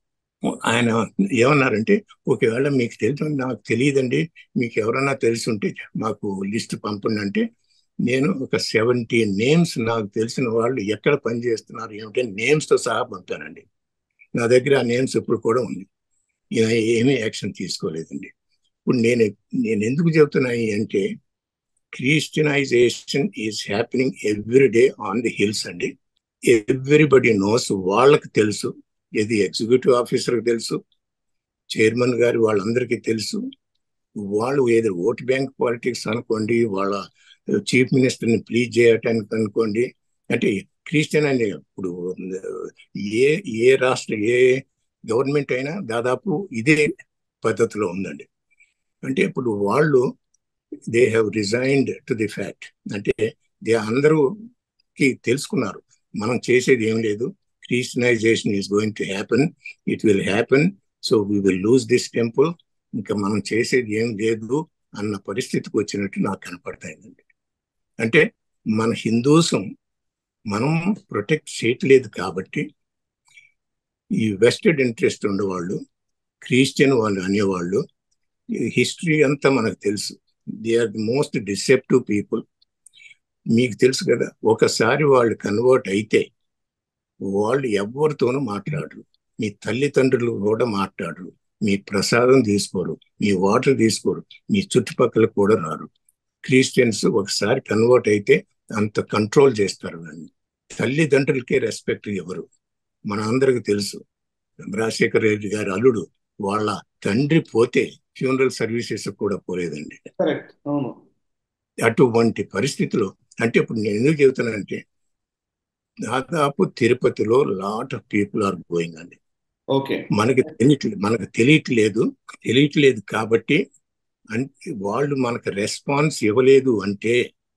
ఆయన ఏమన్నారంటే ఒకవేళ మీకు తెలుసు నాకు తెలియదండి మీకు ఎవరన్నా తెలుసుంటే మాకు లిస్ట్ పంపండి అంటే నేను ఒక సెవెంటీ నేమ్స్ నాకు తెలిసిన వాళ్ళు ఎక్కడ పనిచేస్తున్నారు ఏమిటంటే నేమ్స్తో సహా పంపానండి నా దగ్గర ఆ నేమ్స్ ఇప్పుడు కూడా ఉంది ఏమీ యాక్షన్ తీసుకోలేదండి ఇప్పుడు నేను నేను ఎందుకు చెబుతున్నాయి అంటే Christianization is happening every day on the hills అండి ఎవ్రీబడి నోస్ వాళ్ళకి తెలుసు ఇది ఎగ్జిక్యూటివ్ ఆఫీసర్కి తెలుసు చైర్మన్ గారు వాళ్ళందరికీ తెలుసు వాళ్ళు ఏదో ఓట్ బ్యాంక్ పాలిటిక్స్ అనుకోండి వాళ్ళ చీఫ్ మినిస్టర్ని ప్లీజ్ చేయటానికి అనుకోండి అంటే క్రిస్టియన్ అనే ఇప్పుడు ఏ ఏ రాష్ట్ర ఏ గవర్నమెంట్ అయినా దాదాపు ఇదే పద్ధతిలో ఉందండి అంటే ఇప్పుడు వాళ్ళు they have resigned to the fact అంటే దే అందరూకి తెలుసుకున్నారు మనం చేసేది ఏం లేదు Christianization is going to happen it will happen so we will lose this temple ఇంకా మనం చేసేది ఏం లేదు అన్న పరిస్థితికి వచ్చినట్టు నాకు కనపడతాయిందండి అంటే మన హిందూసం మనం ప్రొటెక్ట్ చేయట్లేదు కాబట్టి ఈ వెస్టెడ్ ఇంట్రెస్ట్ ఉండేవాళ్ళు క్రిస్టియన్ వాళ్ళు అనేవాళ్ళు హిస్టరీ అంతా మనకు తెలుసు they are the most deceptive people మీకు తెలుసు కదా ఒకసారి వాళ్ళు కన్వర్ట్ అయితే వాళ్ళు ఎవరితోనూ మాట్లాడరు మీ తల్లిదండ్రులు కూడా మాట్లాడరు మీ ప్రసాదం తీసుకోరు మీ వాటర్ తీసుకోరు మీ చుట్టుపక్కల కూడా రారు క్రిస్టియన్స్ ఒకసారి కన్వర్ట్ అయితే అంత కంట్రోల్ చేస్తారు దాన్ని తల్లిదండ్రులకే రెస్పెక్ట్ ఎవరు మన అందరికి తెలుసు రాజశేఖర రెడ్డి గారి అల్లుడు వాళ్ళ తండ్రి పోతే ఫ్యూనరల్ సర్వీసెస్ కూడా పోలేదండి కరెక్ట్ అవును అటువంటి పరిస్థితిలో అంటే ఇప్పుడు నేను ఎందుకు చెబుతానంటే దాదాపు తిరుపతిలో lot of people are going అండి ఓకే మనకి తెలియట్లేదు మనకు తెలియట్లేదు తెలియట్లేదు కాబట్టి అంటే వాళ్ళు మనకు రెస్పాన్స్ ఇవ్వలేదు అంటే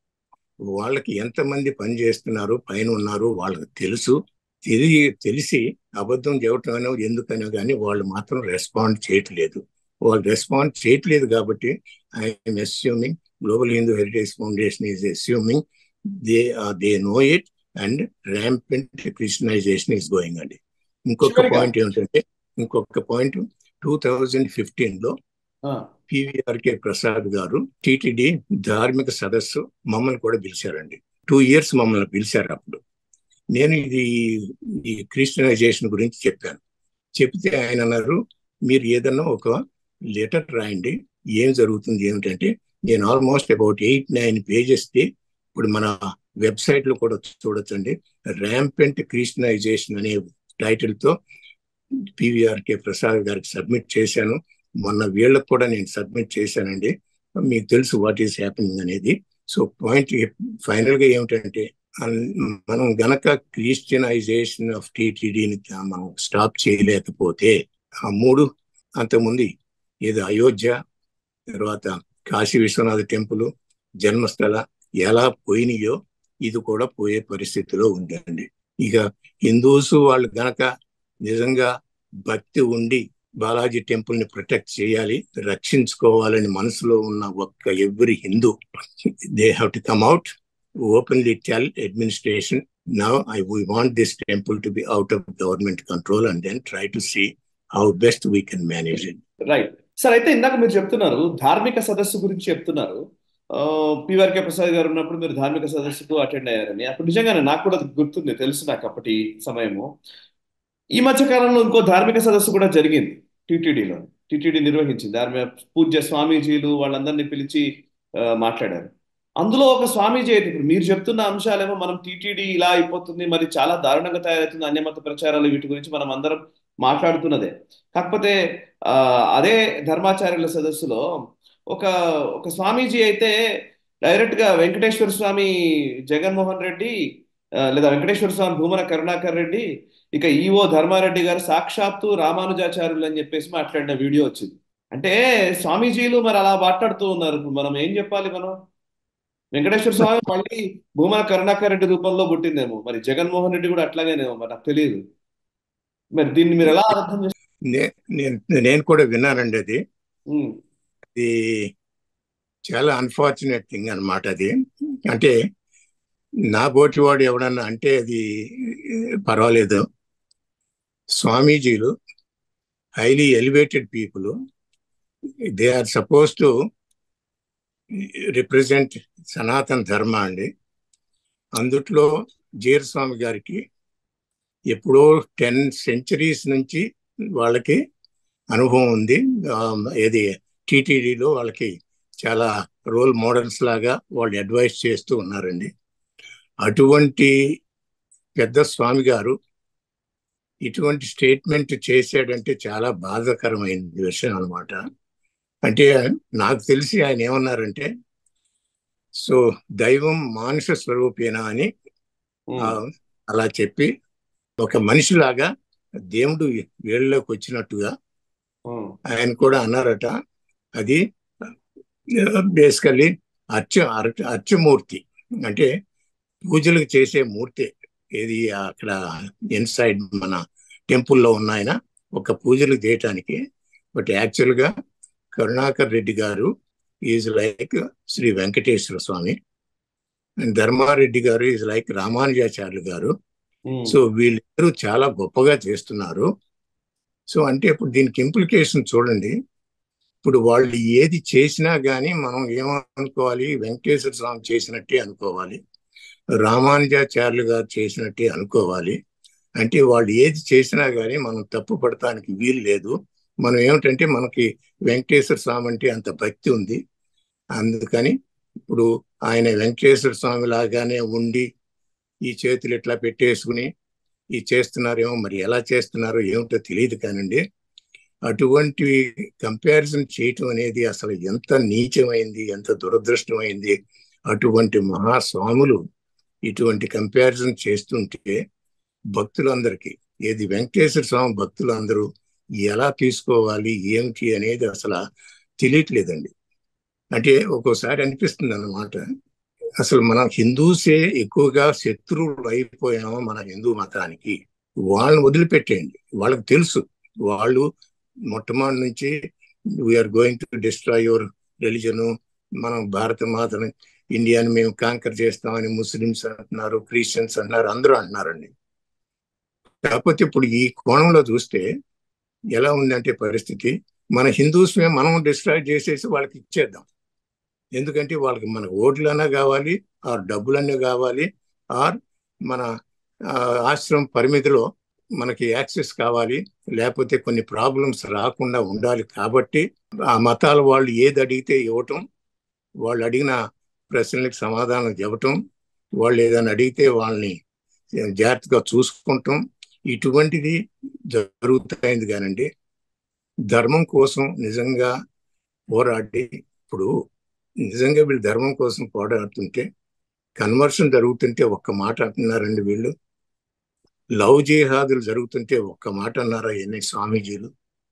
వాళ్ళకి ఎంతమంది పని చేస్తున్నారు పైన ఉన్నారు వాళ్ళకి తెలుసు తెలియ తెలిసి అబద్ధం చెప్పటమనో ఎందుకనో కానీ వాళ్ళు మాత్రం రెస్పాండ్ చేయట్లేదు వాళ్ళు రెస్పాండ్ చేయట్లేదు కాబట్టి I'm assuming global Hindu heritage foundation is assuming they they know it and rampant Christianization is going అండి ఇంకొక చివరిగా. పాయింట్ ఏమిటంటే ఇంకొక పాయింట్ టూ థౌజండ్ ఫిఫ్టీన్ లో ఆ, పివిఆర్కే ప్రసాద్ గారు టిటిడి ధార్మిక సదస్సు మమ్మల్ని కూడా పిలిచారండి టూ ఇయర్స్ మమ్మల్ని పిలిచారు అప్పుడు నేను ఇది ఈ క్రిస్టియనైజేషన్ గురించి చెప్పాను చెప్తే ఆయన అన్నారు మీరు ఏదన్నా ఒక లెటర్ రాయండి ఏం జరుగుతుంది ఏమిటంటే నేను ఆల్మోస్ట్ అబౌట్ ఎయిట్ నైన్ పేజెస్కి ఇప్పుడు మన వెబ్సైట్ లో కూడా చూడొచ్చండి ర్యాంపెంట్ క్రిస్టియనైజేషన్ అనే టైటిల్ తో పివిఆర్కే ప్రసాద్ గారికి సబ్మిట్ చేశాను మొన్న వీళ్ళకి కూడా నేను సబ్మిట్ చేశానండి మీకు తెలుసు వాట్ ఈస్ హ్యాపెనింగ్ అనేది సో పాయింట్ ఫైనల్ గా ఏమిటంటే అన్- మనం గనక క్రిస్టియనైజేషన్ ఆఫ్ టీటీడీని మనం స్టాప్ చేయలేకపోతే ఆ మూడు అంతకుముందు ఏదో అయోధ్య తర్వాత కాశీ విశ్వనాథ టెంపుల్ జన్మస్థల ఎలా పోయినాయో ఇది కూడా పోయే పరిస్థితిలో ఉందండి ఇక హిందూస్ వాళ్ళు గనక నిజంగా భక్తి ఉండి బాలాజీ టెంపుల్ ని ప్రొటెక్ట్ చేయాలి రక్షించుకోవాలని మనసులో ఉన్న ఒక్క every Hindu they have to come out openly tell administration now I we want this temple to be out of government control and then try to see how best we can manage it right sir అయితే ఇందాక మీరు చెప్తున్నారు ధార్మిక సదస్సు గురించి చెప్తున్నారు PRK Prasad గారు ఉన్నప్పుడు మీరు ధార్మిక సదస్సుకు అటెండ్ అయ్యారని అప్పుడు నిజంగానే నాకు కూడా అది గుర్తుంది తెలుసు నాకు అప్పటి సమయము ఈ మధ్య కాలంలో ఇంకో ధార్మిక సదస్సు కూడా జరిగింది టీటీడీలో టీటీడీ నిర్వహించింది ధార్మిక పూజ్య స్వామీజీలు వాళ్ళందరినీ పిలిచి ఆ, మాట్లాడారు అందులో ఒక స్వామీజీ అయితే ఇప్పుడు మీరు చెప్తున్న అంశాలేమో మనం టీటీడీ ఇలా అయిపోతుంది మరి చాలా దారుణంగా తయారవుతుంది అన్యమత ప్రచారాలు వీటి గురించి మనం అందరం మాట్లాడుతున్నదే కాకపోతే ఆ, అదే ధర్మాచార్యుల సదస్సులో ఒక ఒక స్వామీజీ అయితే డైరెక్ట్ గా వెంకటేశ్వర స్వామి జగన్మోహన్ రెడ్డి ఆ, లేదా వెంకటేశ్వర స్వామి భూమన కరుణాకర్ రెడ్డి ఇక ఈఓ ధర్మారెడ్డి గారు సాక్షాత్తు రామానుజాచార్యులు అని చెప్పేసి మాట్లాడిన వీడియో వచ్చింది అంటే స్వామీజీలు మరి అలా మాట్లాడుతూ ఉన్నారు ఇప్పుడు మనం ఏం చెప్పాలి మనం వెంకటేశ్వర స్వామి మళ్ళీ భూమన కరుణాకర్ రెడ్డి రూపంలో పుట్టిందేమో మరి జగన్మోహన్ రెడ్డి కూడా అట్లాగేనేమో మరి నాకు తెలియదు మరి దీన్ని మీరు ఎలా అర్థం చేస్తారు నే- నేను నేను కూడా విన్నానండి అది ఇది చాలా అన్ఫార్చునేట్ థింగ్ అన్నమాట అది అంటే నా బోటివాడు ఎవడన్నా అంటే అది పర్వాలేదు స్వామీజీలు highly elevated people they are suppose to represent Sanatana Dharma అండి అందుట్లో జీర స్వామి గారికి ఎప్పుడో టెన్ సెంచరీస్ నుంచి వాళ్ళకి అనుభవం ఉంది ఆ, ఏది టీటీడీలో వాళ్ళకి చాలా రోల్ మోడల్స్ లాగా వాళ్ళు అడ్వైస్ చేస్తూ ఉన్నారండి అటువంటి పెద్ద స్వామి గారు ఇటువంటి స్టేట్మెంట్ చేశాడంటే చాలా బాధాకరమైన విషయం అనమాట అంటే నాకు తెలిసి ఆయన ఏమన్నారంటే సో దైవం మానుష స్వరూపేనా అని ఆ, అలా చెప్పి ఒక మనిషిలాగా దేవుడు వీళ్ళలోకి వచ్చినట్టుగా ఆయన కూడా అన్నారట అది బేసికల్లీ అర్చ అర్చ- అర్చమూర్తి అంటే పూజలకు చేసే మూర్తి ఏది అక్కడ ఇన్సైడ్ మన టెంపుల్లో ఉన్నాయన ఒక పూజలు చేయటానికి బట్ యాక్చువల్గా Karunakar Reddy garu is like Shri Venkateswara Swami and Dharma Reddy garu is like రామానుజాచార్యులు గారు సో వీళ్ళిద్దరూ చాలా గొప్పగా చేస్తున్నారు సో అంటే ఇప్పుడు దీనికి ఇంప్లికేషన్ చూడండి ఇప్పుడు వాళ్ళు ఏది చేసినా గానీ మనం ఏమనుకోవాలి వెంకటేశ్వర స్వామి చేసినట్టే అనుకోవాలి రామానుజాచార్యులు గారు చేసినట్టే అనుకోవాలి అంటే వాళ్ళు ఏది చేసినా గానీ మనం తప్పు పడటానికి వీలు లేదు మనం ఏమిటంటే మనకి వెంకటేశ్వర స్వామి అంటే అంత భక్తి ఉంది అందుకని ఇప్పుడు ఆయన వెంకటేశ్వర స్వామి లాగానే ఉండి ఈ చేతులు ఇట్లా పెట్టేసుకుని ఈ చేస్తున్నారేమో మరి ఎలా చేస్తున్నారో ఏమిటో తెలియదు కానండి అటువంటి కంపారిజన్ చేయటం అనేది అసలు ఎంత నీచమైంది ఎంత దురదృష్టమైంది అటువంటి మహాస్వాములు ఇటువంటి కంపారిజన్ చేస్తుంటే భక్తులందరికీ ఏది వెంకటేశ్వర స్వామి భక్తులందరూ ఎలా తీసుకోవాలి ఏమిటి అనేది అసలు తెలియట్లేదండి అంటే ఒక్కోసారి అనిపిస్తుంది అన్నమాట అసలు మనం హిందూసే ఎక్కువగా శత్రువులు అయిపోయాము మన హిందూ మతానికి వాళ్ళని వదిలిపెట్టేయండి వాళ్ళకి తెలుసు వాళ్ళు మొట్టమొదటి నుంచి we're going to destroy your religion మనం భారత మాతని ఇండియాని మేము కాంకర్ చేస్తామని ముస్లిమ్స్ అంటున్నారు క్రిస్టియన్స్ అంటున్నారు అందరూ అంటున్నారండి కాకపోతే ఇప్పుడు ఈ కోణంలో చూస్తే ఎలా ఉందంటే పరిస్థితి మన హిందూస్మే మనం డిస్ట్రాయ్ చేసేసి వాళ్ళకి ఇచ్చేద్దాం ఎందుకంటే వాళ్ళకి మన ఓట్లన్నా కావాలి ఆర్ డబ్బులన్నా కావాలి ఆర్ మన ఆశ్రమం పరిమితిలో మనకి యాక్సెస్ కావాలి లేకపోతే కొన్ని ప్రాబ్లమ్స్ రాకుండా ఉండాలి కాబట్టి ఆ మతాల వాళ్ళు ఏది అడిగితే ఇవ్వటం వాళ్ళు అడిగిన ప్రశ్నలకు సమాధానం చెప్పటం వాళ్ళు ఏదైనా అడిగితే వాళ్ళని జాగ్రత్తగా చూసుకుంటాం ఇటువంటిది జరుగుతాయింది కానండి ధర్మం కోసం నిజంగా పోరాడి ఇప్పుడు నిజంగా వీళ్ళు ధర్మం కోసం పోరాడుతుంటే కన్వర్షన్ జరుగుతుంటే ఒక్క మాట అంటున్నారండి వీళ్ళు లవ్ జిహాదులు జరుగుతుంటే ఒక్క మాట అన్నారా ఎన్ని స్వామీజీలు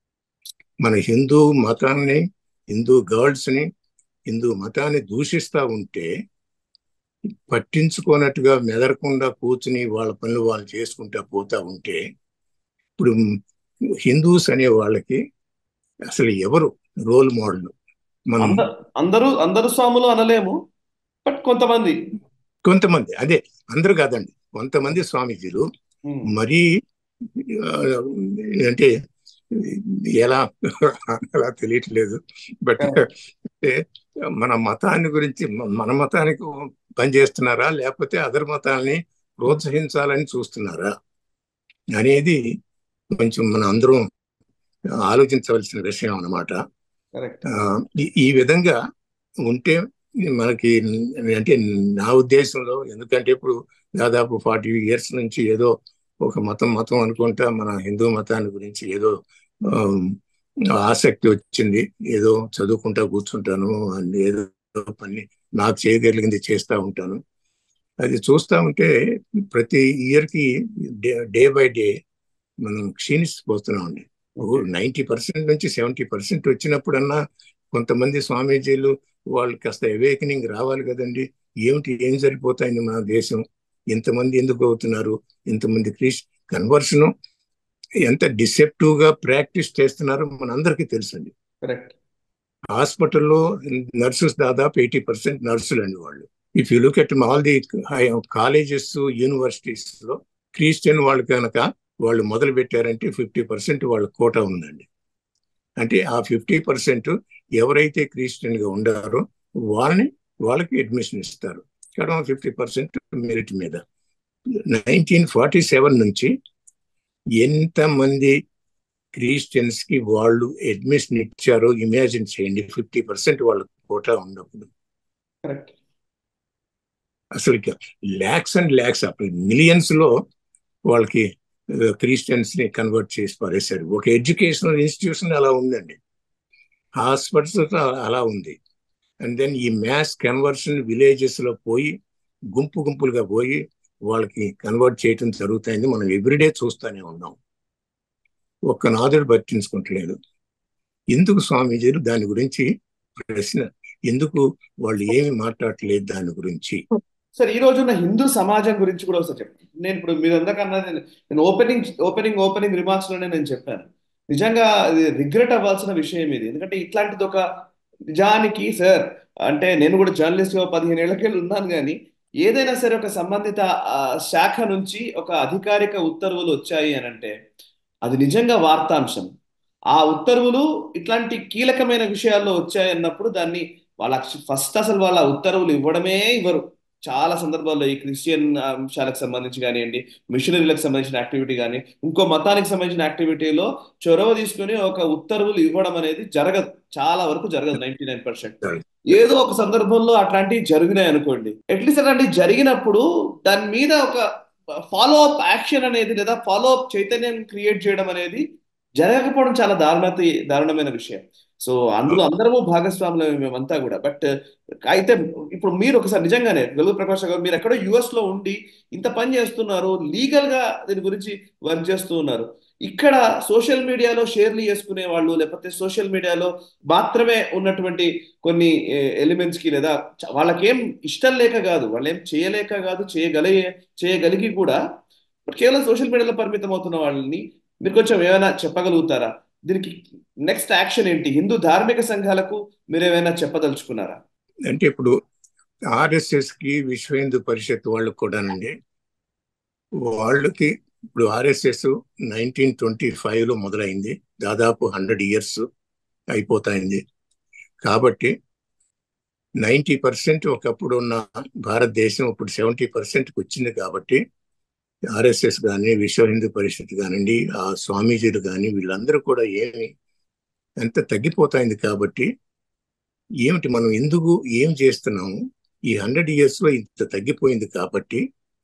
మన హిందూ మతాన్ని హిందూ గర్ల్స్ ని హిందూ మతాన్ని దూషిస్తా ఉంటే పట్టించుకోనట్టుగా మెదరకుండా కూర్చుని వాళ్ళ పనులు వాళ్ళు చేసుకుంటా పోతా ఉంటే ఇప్పుడు హిందూస్ అనే వాళ్ళకి అసలు ఎవరు రోల్ మోడల్ మనం అందరూ అందరు స్వాములు అనలేము బట్ కొంతమంది కొంతమంది అదే అందరు కాదండి కొంతమంది స్వామీజీలు మరీ అంటే ఎలా అలా తెలియట్లేదు బట్ మన మతాన్ని గురించి మన మతానికి పనిచేస్తున్నారా లేకపోతే అదర్ మతాల్ని ప్రోత్సహించాలని చూస్తున్నారా అనేది కొంచెం మన అందరం ఆలోచించవలసిన విషయం అన్నమాట ఈ విధంగా ఉంటే మనకి అంటే నా ఉద్దేశంలో ఎందుకంటే ఇప్పుడు దాదాపు ఫార్టీ ఇయర్స్ నుంచి ఏదో ఒక మతం మతం అనుకుంటా మన హిందూ మతాన్ని గురించి ఏదో ఆసక్తి వచ్చింది ఏదో చదువుకుంటా కూర్చుంటాను ఏదో పని నాకు చేయగలిగింది చేస్తూ ఉంటాను అది చూస్తూ ఉంటే ప్రతి ఇయర్కి డే బై డే మనం క్షీణిస్తుపోతున్నామండి నైంటీ పర్సెంట్ నుంచి సెవెంటీ పర్సెంట్ వచ్చినప్పుడన్నా కొంతమంది స్వామీజీలు వాళ్ళు కాస్త అవేకనింగ్ రావాలి కదండి ఏమిటి ఏం సరిపోతాయింది మన దేశం ఇంతమంది ఎందుకు అవుతున్నారు ఇంతమంది క్రిస్ కన్వర్షన్ ఎంత డిసెప్టివ్ గా ప్రాక్టీస్ చేస్తున్నారో మనందరికీ తెలుసండి హాస్పిటల్లో నర్సెస్ దాదాపు ఎయిటీ పర్సెంట్ నర్సులు అండి వాళ్ళు if you look at all the colleges universities లో క్రిస్టియన్ వాళ్ళు కనుక వాళ్ళు మొదలు పెట్టారంటే ఫిఫ్టీ పర్సెంట్ వాళ్ళ కోట ఉందండి అంటే ఆ ఫిఫ్టీ పర్సెంట్ ఎవరైతే క్రిస్టియన్ గా ఉండారో వాళ్ళని వాళ్ళకి అడ్మిషన్ ఇస్తారు ఇక్కడ ఫిఫ్టీ పర్సెంట్ మెరిట్ మీద నైన్టీన్ ఫార్టీ సెవెన్ నుంచి ఎంతమంది క్రిస్టియన్స్ కి వాళ్ళు అడ్మిషన్ ఇచ్చారో ఇమాజిన్ చేయండి ఫిఫ్టీ పర్సెంట్ వాళ్ళ కోటా ఉన్నప్పుడు అసలు ల్యాక్స్ అండ్ ల్యాక్స్ అప్పుడు మిలియన్స్ లో వాళ్ళకి క్రిస్టియన్స్ ని కన్వర్ట్ చేసి పారేశారు ఒక ఎడ్యుకేషనల్ ఇన్స్టిట్యూషన్ అలా ఉందండి హాస్పిటల్స్ అలా ఉంది అండ్ దెన్ ఈ మ్యాథ్స్ కన్వర్షన్ విలేజెస్ లో పోయి గుంపు గుంపులుగా పోయి వాళ్ళకి కన్వర్ట్ చేయటం జరుగుతుంది మనం ఎవ్రీడే చూస్తూనే ఉన్నాం ఒక్క నాదుడు పట్టించుకుంటలేదు ఎందుకు స్వామీజీలు దాని గురించి ప్రశ్న ఎందుకు వాళ్ళు ఏమి మాట్లాడలేదు దాని గురించి సార్ ఈ రోజున్న హిందూ సమాజం గురించి కూడా ఒకసారి చెప్పండి నేను ఇప్పుడు మీరు అందకన్నా నేను ఓపెనింగ్ ఓపెనింగ్ ఓపెనింగ్ రిమార్క్స్ లోనే నేను చెప్పాను నిజంగా అది రిగ్రెట్ అవ్వాల్సిన విషయం ఇది ఎందుకంటే ఇట్లాంటిది ఒక నిజానికి సార్ అంటే నేను కూడా జర్నలిస్ట్ గా పదిహేను ఏళ్ళకెళ్ళి ఉన్నాను కానీ ఏదైనా సరే ఒక సంబంధిత ఆ, శాఖ నుంచి ఒక అధికారిక ఉత్తర్వులు వచ్చాయి అని అంటే అది నిజంగా వార్తాంశం ఆ ఉత్తర్వులు ఇట్లాంటి కీలకమైన విషయాల్లో వచ్చాయన్నప్పుడు దాన్ని వాళ్ళ ఫస్ట్ అసలు వాళ్ళ ఉత్తర్వులు ఇవ్వడమే ఇవ్వరు చాలా సందర్భాల్లో ఈ క్రిస్టియన్ అంశాలకు సంబంధించి కానివ్వండి మిషనరీలకు సంబంధించిన యాక్టివిటీ కానీ ఇంకో మతానికి సంబంధించిన యాక్టివిటీలో చొరవ తీసుకుని ఒక ఉత్తర్వులు ఇవ్వడం అనేది జరగదు చాలా వరకు జరగదు నైన్టీ నైన్ పర్సెంట్ ఏదో ఒక సందర్భంలో అట్లాంటివి జరిగినాయి అనుకోండి అట్లీస్ట్ అట్లాంటివి జరిగినప్పుడు దాని మీద ఒక ఫాలో అప్ యాక్షన్ అనేది లేదా ఫాలో అప్ చైతన్యం క్రియేట్ చేయడం అనేది జరగకపోవడం చాలా దారుణత దారుణమైన విషయం సో అందులో అందరము భాగస్వాములు మేమంతా కూడా బట్ అయితే ఇప్పుడు మీరు ఒకసారి నిజంగానే వెలుగు ప్రకాష్ గారు మీరు ఎక్కడో యుఎస్ లో ఉండి ఇంత పని చేస్తున్నారు లీగల్ గా దీని గురించి వర్క్ చేస్తూ ఉన్నారు ఇక్కడ సోషల్ మీడియాలో షేర్లు చేసుకునే వాళ్ళు లేకపోతే సోషల్ మీడియాలో మాత్రమే ఉన్నటువంటి కొన్ని ఎలిమెంట్స్ కి లేదా చ- వాళ్ళకేం ఇష్టం లేక కాదు వాళ్ళు ఏం చేయలేక కాదు చేయగలిగే చేయగలిగి కూడా బట్ కేవలం సోషల్ మీడియాలో పరిమితం అవుతున్న వాళ్ళని మీరు కొంచెం ఏమైనా చెప్పగలుగుతారా దీనికి నెక్స్ట్ యాక్షన్ ఏంటి హిందూ ధార్మిక సంఘాలకు మీరు ఏమైనా చెప్పదలుచుకున్నారా అంటే ఇప్పుడు ఆర్ఎస్ఎస్ కి విశ్వ హిందూ పరిషత్ వాళ్ళకు కూడానండి వాళ్ళకి ఇప్పుడు ఆర్ఎస్ఎస్ నైన్టీన్ ట్వంటీ ఫైవ్ లో మొదలైంది దాదాపు హండ్రెడ్ ఇయర్స్ అయిపోతాయింది కాబట్టి నైంటీ పర్సెంట్ ఒకప్పుడు ఉన్న భారతదేశం ఇప్పుడు సెవెంటీ పర్సెంట్కి వచ్చింది కాబట్టి ఆర్ఎస్ఎస్ కానీ విశ్వ హిందూ పరిషత్ కానివ్వండి ఆ స్వామీజీలు కానీ వీళ్ళందరూ కూడా ఏమి ఎంత తగ్గిపోతాయింది కాబట్టి ఏమిటి మనం ఎందుకు ఏం చేస్తున్నాము ఈ హండ్రెడ్ ఇయర్స్ లో ఇంత తగ్గిపోయింది కాబట్టి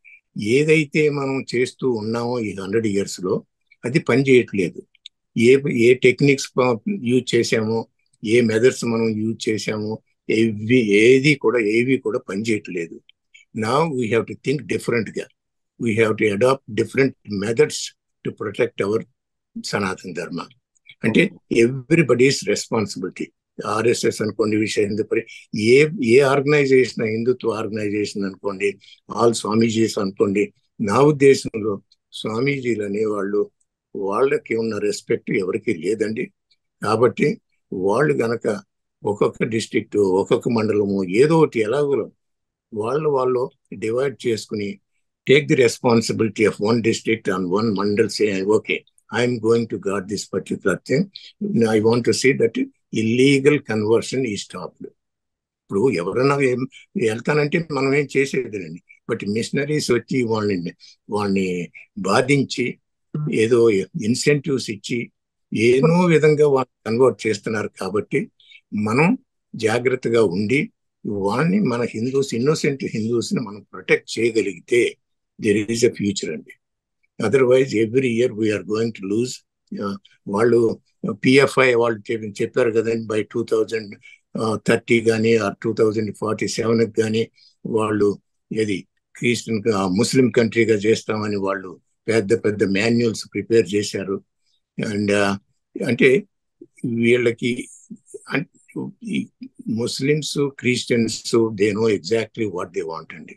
ఏదైతే మనం చేస్తూ ఉన్నామో ఈ హండ్రెడ్ ఇయర్స్ లో అది పని చేయట్లేదు ఏ ఏ టెక్నిక్స్ యూజ్ చేసామో ఏ మెథడ్స్ మనం యూజ్ చేసామో ఏవి ఏది కూడా ఏవి కూడా పని చేయట్లేదు నా we have to think different గా we have to adapt different methods to protect our Sanatana Dharma అంటే ఎవ్రీబడీస్ రెస్పాన్సిబిలిటీ ఆర్ఎస్ఎస్ అనుకోండి విశ్వ హిందూ పరి a a organization Hindutva organization అనుకోండి ఆల్ స్వామీజీస్ అనుకోండి నా ఉద్దేశంలో స్వామీజీలు అనేవాళ్ళు వాళ్ళకి ఉన్న రెస్పెక్ట్ ఎవరికి లేదండి కాబట్టి వాళ్ళు గనక ఒక్కొక్క డిస్ట్రిక్ట్ ఒక్కొక్క మండలము ఏదో ఒకటి ఎలాగో వాళ్ళు వాళ్ళు డివైడ్ చేసుకుని take the responsibility of one district on one mandal say okay I'm going to guard this particular thing I want to see that illegal conversion is stopped ఇప్పుడు ఎవరైనా ఏం వెళ్తానంటే మనం ఏం చేసేదిలేండి బట్ మిషనరీస్ వచ్చి వాళ్ళని వాళ్ళని బాధించి ఏదో ఇన్సెంటివ్స్ ఇచ్చి ఏనో విధంగా వాళ్ళు కన్వర్ట్ చేస్తున్నారు కాబట్టి మనం జాగ్రత్తగా ఉండి వాళ్ళని మన హిందూస్ ఇన్నోసెంట్ హిందూస్ ని మనం ప్రొటెక్ట్ చేయగలిగితే దెర్ ఈస్ ఎ ఫ్యూచర్ అండి otherwise every year we're going to lose వాళ్ళు పిఎఫ్ఐ వాళ్ళు చెప్ప- చెప్పారు కదండి బై టూ థౌజండ్ థర్టీ కానీ or two thousand forty seven కానీ వాళ్ళు ఏది క్రిస్టియన్ ముస్లిం కంట్రీగా చేస్తామని వాళ్ళు పెద్ద పెద్ద మాన్యువల్స్ ప్రిపేర్ చేశారు అండ్ అంటే వీళ్ళకి అన్- ఈ Muslims Christians they know exactly what they want అండి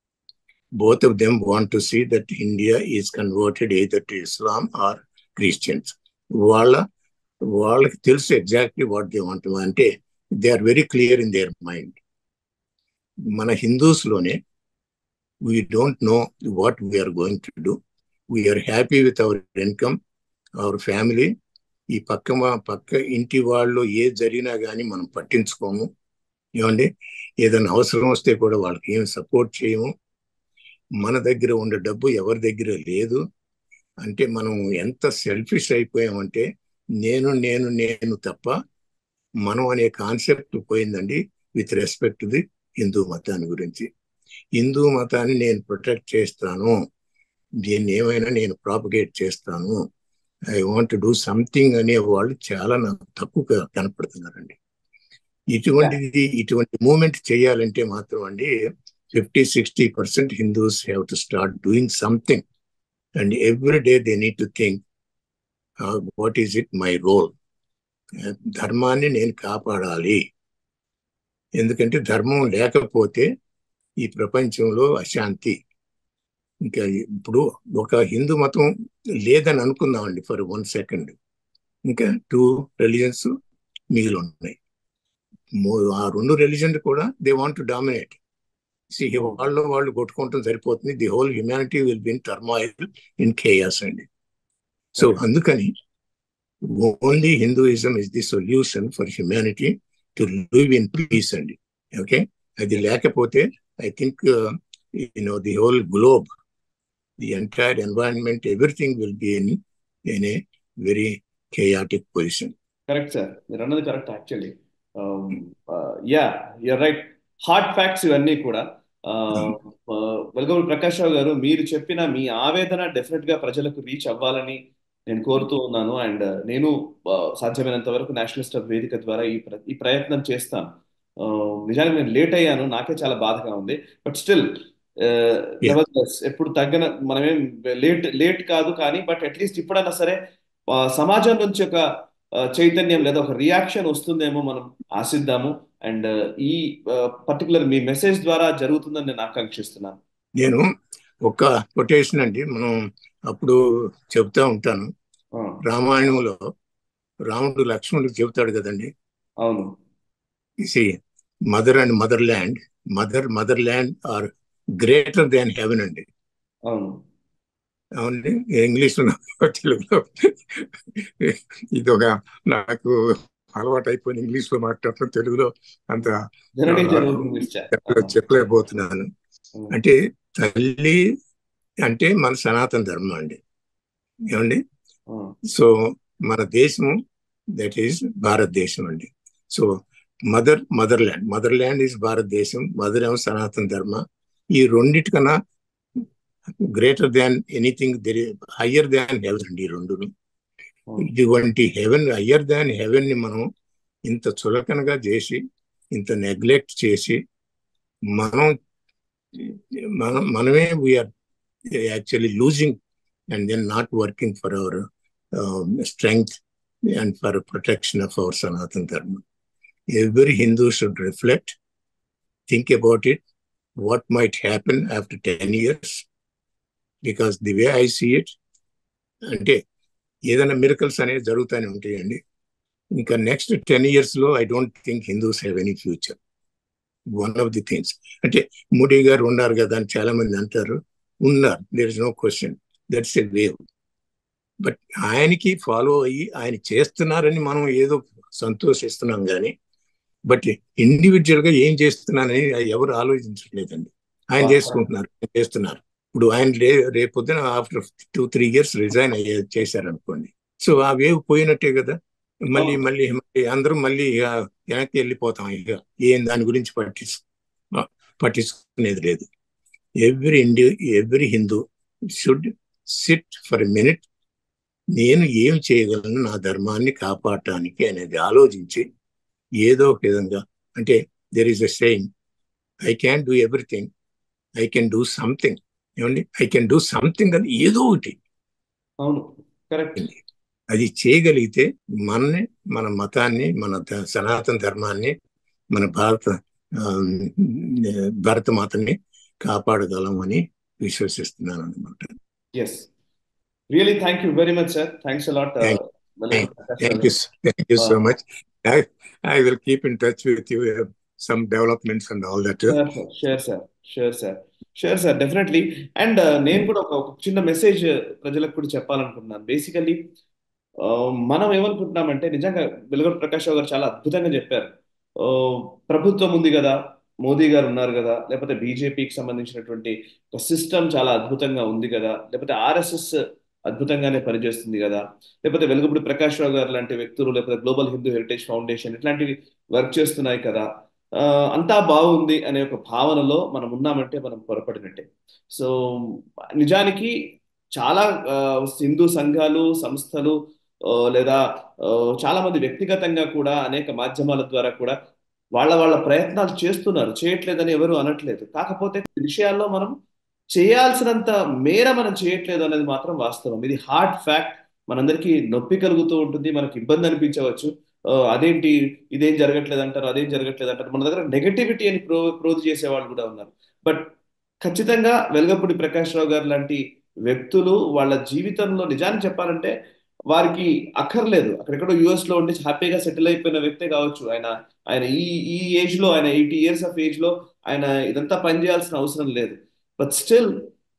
both of them want to see that India is converted either to Islam or Christians. వాళ్ళ వాళ్ళకి తెలుసు ఎగ్జాక్ట్లీ వాట్ దే వాంట్ అంటే they are very clear in their mind మన హిందూస్ లోనే we don't know what we're going to do we're happy with our income our family ఈ పక్క మా పక్క ఇంటి వాళ్ళు ఏ జరిగినా కానీ మనం పట్టించుకోము ఏమండి ఏదైనా అవసరం వస్తే కూడా వాళ్ళకి ఏం సపోర్ట్ చేయము మన దగ్గర ఉన్న డబ్బు ఎవరి దగ్గర లేదు అంటే మనం ఎంత సెల్ఫిష్ అయిపోయామంటే నేను నేను నేను తప్ప మనం అనే కాన్సెప్ట్ పోయిందండి విత్ రెస్పెక్ట్ ది హిందూ మతాన్ని గురించి హిందూ మతాన్ని నేను ప్రొటెక్ట్ చేస్తాను దీన్ని ఏమైనా నేను ప్రాపగేట్ చేస్తాను ఐ వాంట్ డూ సంథింగ్ అనే వాళ్ళు చాలా నాకు తక్కువ కనపడుతున్నారండి ఇటువంటిది ఇటువంటి మూమెంట్ చేయాలంటే మాత్రం అండి fifty sixty percent Hindus have to start doing something and every day they need to think what is it my role ధర్మాన్ని నేను కాపాడాలి ఎందుకంటే ధర్మం లేకపోతే ఈ ప్రపంచంలో అశాంతి ఇంకా ఇప్పుడు ఒక హిందూ మతం లేదని అనుకుందామండి ఫర్ వన్ సెకండ్ ఇంకా టూ రిలీజన్స్ మిగిలి ఉన్నాయి ఆ రెండు రిలీజన్ కూడా దే వాంట్ టు డామినేట్ సి వాళ్ళు వాళ్ళు కొట్టుకుంటాం సరిపోతుంది the whole humanity will be in turmoil in chaos అండి సో అందుకని only Hinduism is the solution for humanity to live in peace అండి ఓకే అది లేకపోతే I think you know the whole globe the entire environment everything will be in in a very chaotic position correct sir మీరు అన్నది correct actually yeah you're right hard facts ఇవన్నీ కూడా వెల్గమ్ ప్రకాష్ రావు గారు మీరు చెప్పిన మీ ఆవేదన డెఫినెట్ గా ప్రజలకు రీచ్ అవ్వాలని నేను కోరుతూ ఉన్నాను అండ్ నేను సాధ్యమైనంత వరకు నేషనలిస్ట్ వేదిక ద్వారా ఈ ఈ ప్రయత్నం చేస్తాను నిజానికి నేను లేట్ అయ్యాను నాకే చాలా బాధగా ఉంది బట్ స్టిల్ ఎప్పుడు తగ్గన మనమేం లేట్ లేట్ కాదు కానీ బట్ అట్లీస్ట్ ఇప్పుడైనా సరే సమాజం నుంచి ఒక చైతన్యం లేదా ఒక రియాక్షన్ వస్తుందేమో మనం ఆశిద్దాము అండ్ ఈ పర్టికులర్ మీ మెసేజ్ ద్వారా జరుగుతుందని నేను ఆకాంక్షిస్తున్నాను నేను ఒక కొటేషన్ అండి మనం అప్పుడు చెప్తా ఉంటాను రామాయణంలో రాముడు లక్ష్మణుడికి చెబుతాడు కదండి అవును see mother and motherland mother motherland are greater than heaven అండి అవును అవునండి ఇంగ్లీష్ తెలుగులో ఇది ఒక నాకు అలవాటు అయిపోయిన ఇంగ్లీష్ లో మాట్లాడటం తెలుగులో అంత చెప్పలేకపోతున్నాను అంటే తల్లి అంటే మన సనాతన ధర్మం అండి ఏమండి సో మన దేశము దట్ ఈస్ భారతదేశం అండి so mother motherland motherland is భారతదేశం మదర్ ఏమో సనాతన ధర్మ ఈ రెండిటికన్నా greater than anything there higher than heaven అండి ఈ రెండును ఇటువంటి హెవెన్ హయ్యర్ దాన్ హెవెన్ ని మనం ఇంత చులకనగా చేసి ఇంత నెగ్లెక్ట్ చేసి మనం మనం మనమే we're actually losing and then not working for our strength and for protection of our Sanatana Dharma every Hindu should reflect think about it what might happen after 10 years because the way I see it అంటే ఏదైనా miracles అనేవి జరుగుతూనే ఉంటాయండి ఇంకా next ten ఇయర్స్లో I don't think Hindus have any future one of the things అంటే మోడీ గారు ఉన్నారు కదా అని చాలా మంది అంటారు ఉన్నారు there is no question that's a wave but ఆయనకి ఫాలో అయ్యి ఆయన చేస్తున్నారని మనం ఏదో సంతోషిస్తున్నాం కానీ బట్ ఇండివిజువల్ గా ఏం చేస్తున్నానని ఎవరు ఆలోచించట్లేదండి ఆయన చేసుకుంటున్నారు చేస్తున్నారు ఇప్పుడు ఆయన రే రేపొద్దున after two three years resign అయ్యే చేశారనుకోండి సో ఆ వేవ్ పోయినట్టే కదా మళ్ళీ మళ్ళీ మళ్ళీ అందరూ మళ్ళీ వెనక్కి వెళ్ళిపోతాం ఇక ఏం దాని గురించి పట్టించు పట్టించుకునేది లేదు ఎవ్రీ ఇండి every Hindu should sit for minute నేను ఏం చేయగలను నా ధర్మాన్ని కాపాడటానికి అనేది ఆలోచించి ఏదో ఒక విధంగా అంటే there is a saying I can do everything I can do something ఏమండి ఐ కెన్ డూ సంథింగ్ అని ఏదో ఒకటి అవును కరెక్ట్ అది చేయగలిగితే మనని మన మతాన్ని మన సనాతన ధర్మాన్ని మన భారత భారత మాతని కాపాడగలం అని విశ్వసిస్తున్నాను అనమాట yes really thank you very much sir thanks a lot thank you thank you so much I, I will keep in touch with you uh, some developments and all that. Sure, sir. Sure, sir. Sure, sir. Sure sir definitely and నేను కూడా ఒక చిన్న message ప్రజలకు కూడా చెప్పాలనుకుంటున్నాను basically మనం ఏమనుకుంటున్నామంటే నిజంగా వెలుగొండ ప్రకాష్ రావు గారు చాలా అద్భుతంగా చెప్పారు ప్రభుత్వం ఉంది కదా మోదీ గారు ఉన్నారు కదా లేకపోతే బీజేపీకి సంబంధించినటువంటి ఒక సిస్టమ్ చాలా అద్భుతంగా ఉంది కదా లేకపోతే ఆర్ఎస్ఎస్ అద్భుతంగానే పనిచేస్తుంది కదా లేకపోతే వెలుగుబడి ప్రకాష్ రావు గారు లాంటి వ్యక్తులు లేకపోతే గ్లోబల్ హిందూ హెరిటేజ్ ఫౌండేషన్ ఇట్లాంటివి వర్క్ చేస్తున్నాయి కదా అంతా బాగుంది అనే ఒక భావనలో మనం ఉన్నామంటే మనం పొరపడినట్టే సో నిజానికి చాలా హిందూ సంఘాలు సంస్థలు లేదా చాలా మంది వ్యక్తిగతంగా కూడా అనేక మాధ్యమాల ద్వారా కూడా వాళ్ళ వాళ్ళ ప్రయత్నాలు చేస్తున్నారు చేయట్లేదని ఎవరు అనట్లేదు కాకపోతే విషయాల్లో మనం చేయాల్సినంత మేర మనం చేయట్లేదు అనేది మాత్రం వాస్తవం ఇది హార్డ్ ఫ్యాక్ట్ మనందరికీ నొప్పి కలుగుతూ ఉంటుంది మనకి ఇబ్బంది అనిపించవచ్చు అదేంటి ఇదేం జరగట్లేదు అంటారు అదేం జరగట్లేదు అంటారు మన దగ్గర నెగటివిటీ అని ప్రో ప్రోధి చేసే వాళ్ళు కూడా ఉన్నారు బట్ ఖచ్చితంగా వెలగపూడి ప్రకాష్ రావు గారు లాంటి వ్యక్తులు వాళ్ళ జీవితంలో నిజాన్ని చెప్పాలంటే వారికి అక్కర్లేదు అక్కడెక్కడో యుఎస్ లో ఉండి హ్యాపీగా సెటిల్ అయిపోయిన వ్యక్తే కావచ్చు ఆయన ఆయన ఈ ఈ ఏజ్ లో ఆయన ఎయిటీ ఇయర్స్ ఆఫ్ ఏజ్ లో ఆయన ఇదంతా పని చేయాల్సిన అవసరం లేదు బట్ స్టిల్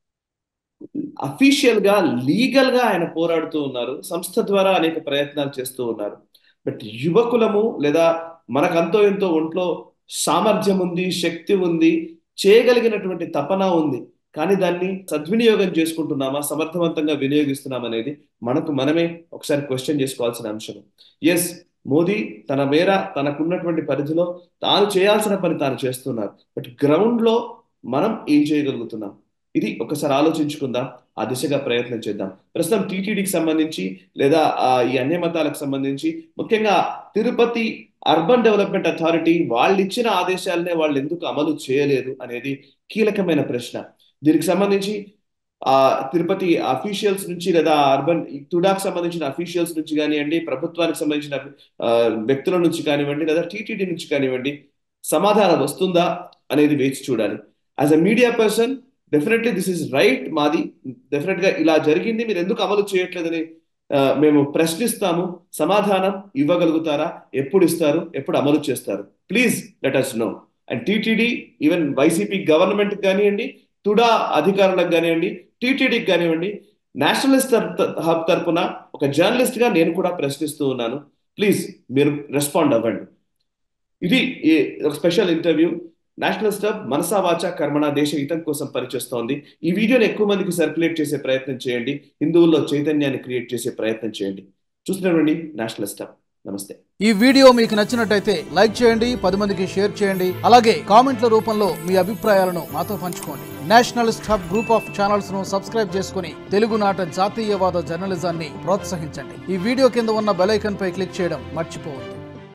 అఫీషియల్ గా లీగల్ గా ఆయన పోరాడుతూ ఉన్నారు సంస్థ ద్వారా అనేక ప్రయత్నాలు చేస్తూ ఉన్నారు బట్ యువకులము లేదా మనకంతో ఎంతో ఒంట్లో సామర్థ్యం ఉంది శక్తి ఉంది చేయగలిగినటువంటి తపన ఉంది కానీ దాన్ని సద్వినియోగం చేసుకుంటున్నామా సమర్థవంతంగా వినియోగిస్తున్నామా అనేది మనకు మనమే ఒకసారి క్వశ్చన్ చేసుకోవాల్సిన అంశం ఎస్ మోదీ తన మేర తనకున్నటువంటి పరిధిలో తాను చేయాల్సిన పని తాను చేస్తున్నారు బట్ గ్రౌండ్ లో మనం ఏం చేయగలుగుతున్నాం ఇది ఒకసారి ఆలోచించుకుందాం ఆ దిశగా ప్రయత్నం చేద్దాం ప్రస్తుతం టీటీడీకి సంబంధించి లేదా ఈ అన్య మతాలకు సంబంధించి ముఖ్యంగా తిరుపతి అర్బన్ డెవలప్మెంట్ అథారిటీ వాళ్ళు ఇచ్చిన ఆదేశాలనే వాళ్ళు ఎందుకు అమలు చేయలేదు అనేది కీలకమైన ప్రశ్న దీనికి సంబంధించి ఆ తిరుపతి అఫీషియల్స్ నుంచి లేదా అర్బన్ తుడాకు సంబంధించిన అఫీషియల్స్ నుంచి కానివ్వండి ప్రభుత్వానికి సంబంధించిన వ్యక్తుల నుంచి కానివ్వండి లేదా టీటీడీ నుంచి కానివ్వండి సమాధానం వస్తుందా అనేది వేచి చూడాలి as a media person definitely this is right మాది డెఫినెట్ గా ఇలా జరిగింది మీరు ఎందుకు అమలు చేయట్లేదని మేము ప్రశ్నిస్తాము సమాధానం ఇవ్వగలుగుతారా ఎప్పుడు ఇస్తారు ఎప్పుడు అమలు చేస్తారు please let us know and TTD even YCP government కానివ్వండి తుడా అధికారులకు కానివ్వండి టీటీడీకి కానివ్వండి నేషనలిస్ట్ హబ్ తరపున ఒక జర్నలిస్ట్ గా నేను కూడా ప్రశ్నిస్తూ ఉన్నాను ప్లీజ్ మీరు రెస్పాండ్ అవ్వండి ఇది ఒక స్పెషల్ ఇంటర్వ్యూ నేషనల్ స్టబ్ మనసా వాచ కర్మణ దేశ హితం కోసం పనిచేస్తోంది ఈ వీడియోని ఎక్కువ మందికి సర్క్యులేట్ చేసే ప్రయత్నం చేయండి హిందువుల్లో చైతన్యాన్ని క్రియేట్ చేసే ప్రయత్నం చేయండి చూస్తున్నారండి నేషనల్ స్టబ్ నమస్తే ఈ వీడియో మీకు నచ్చినట్టయితే లైక్ చేయండి పది మందికి షేర్ చేయండి అలాగే కామెంట్ల రూపంలో మీ అభిప్రాయాలను మాతో పంచుకోండి nationalist hub group of channels ను సబ్స్క్రైబ్ చేసుకుని తెలుగునాట జాతీయవాద జర్నలిజాన్ని ప్రోత్సహించండి ఈ వీడియో కింద ఉన్న బెల్ ఐకాన్ పై క్లిక్ చేయడం మర్చిపోవద్దు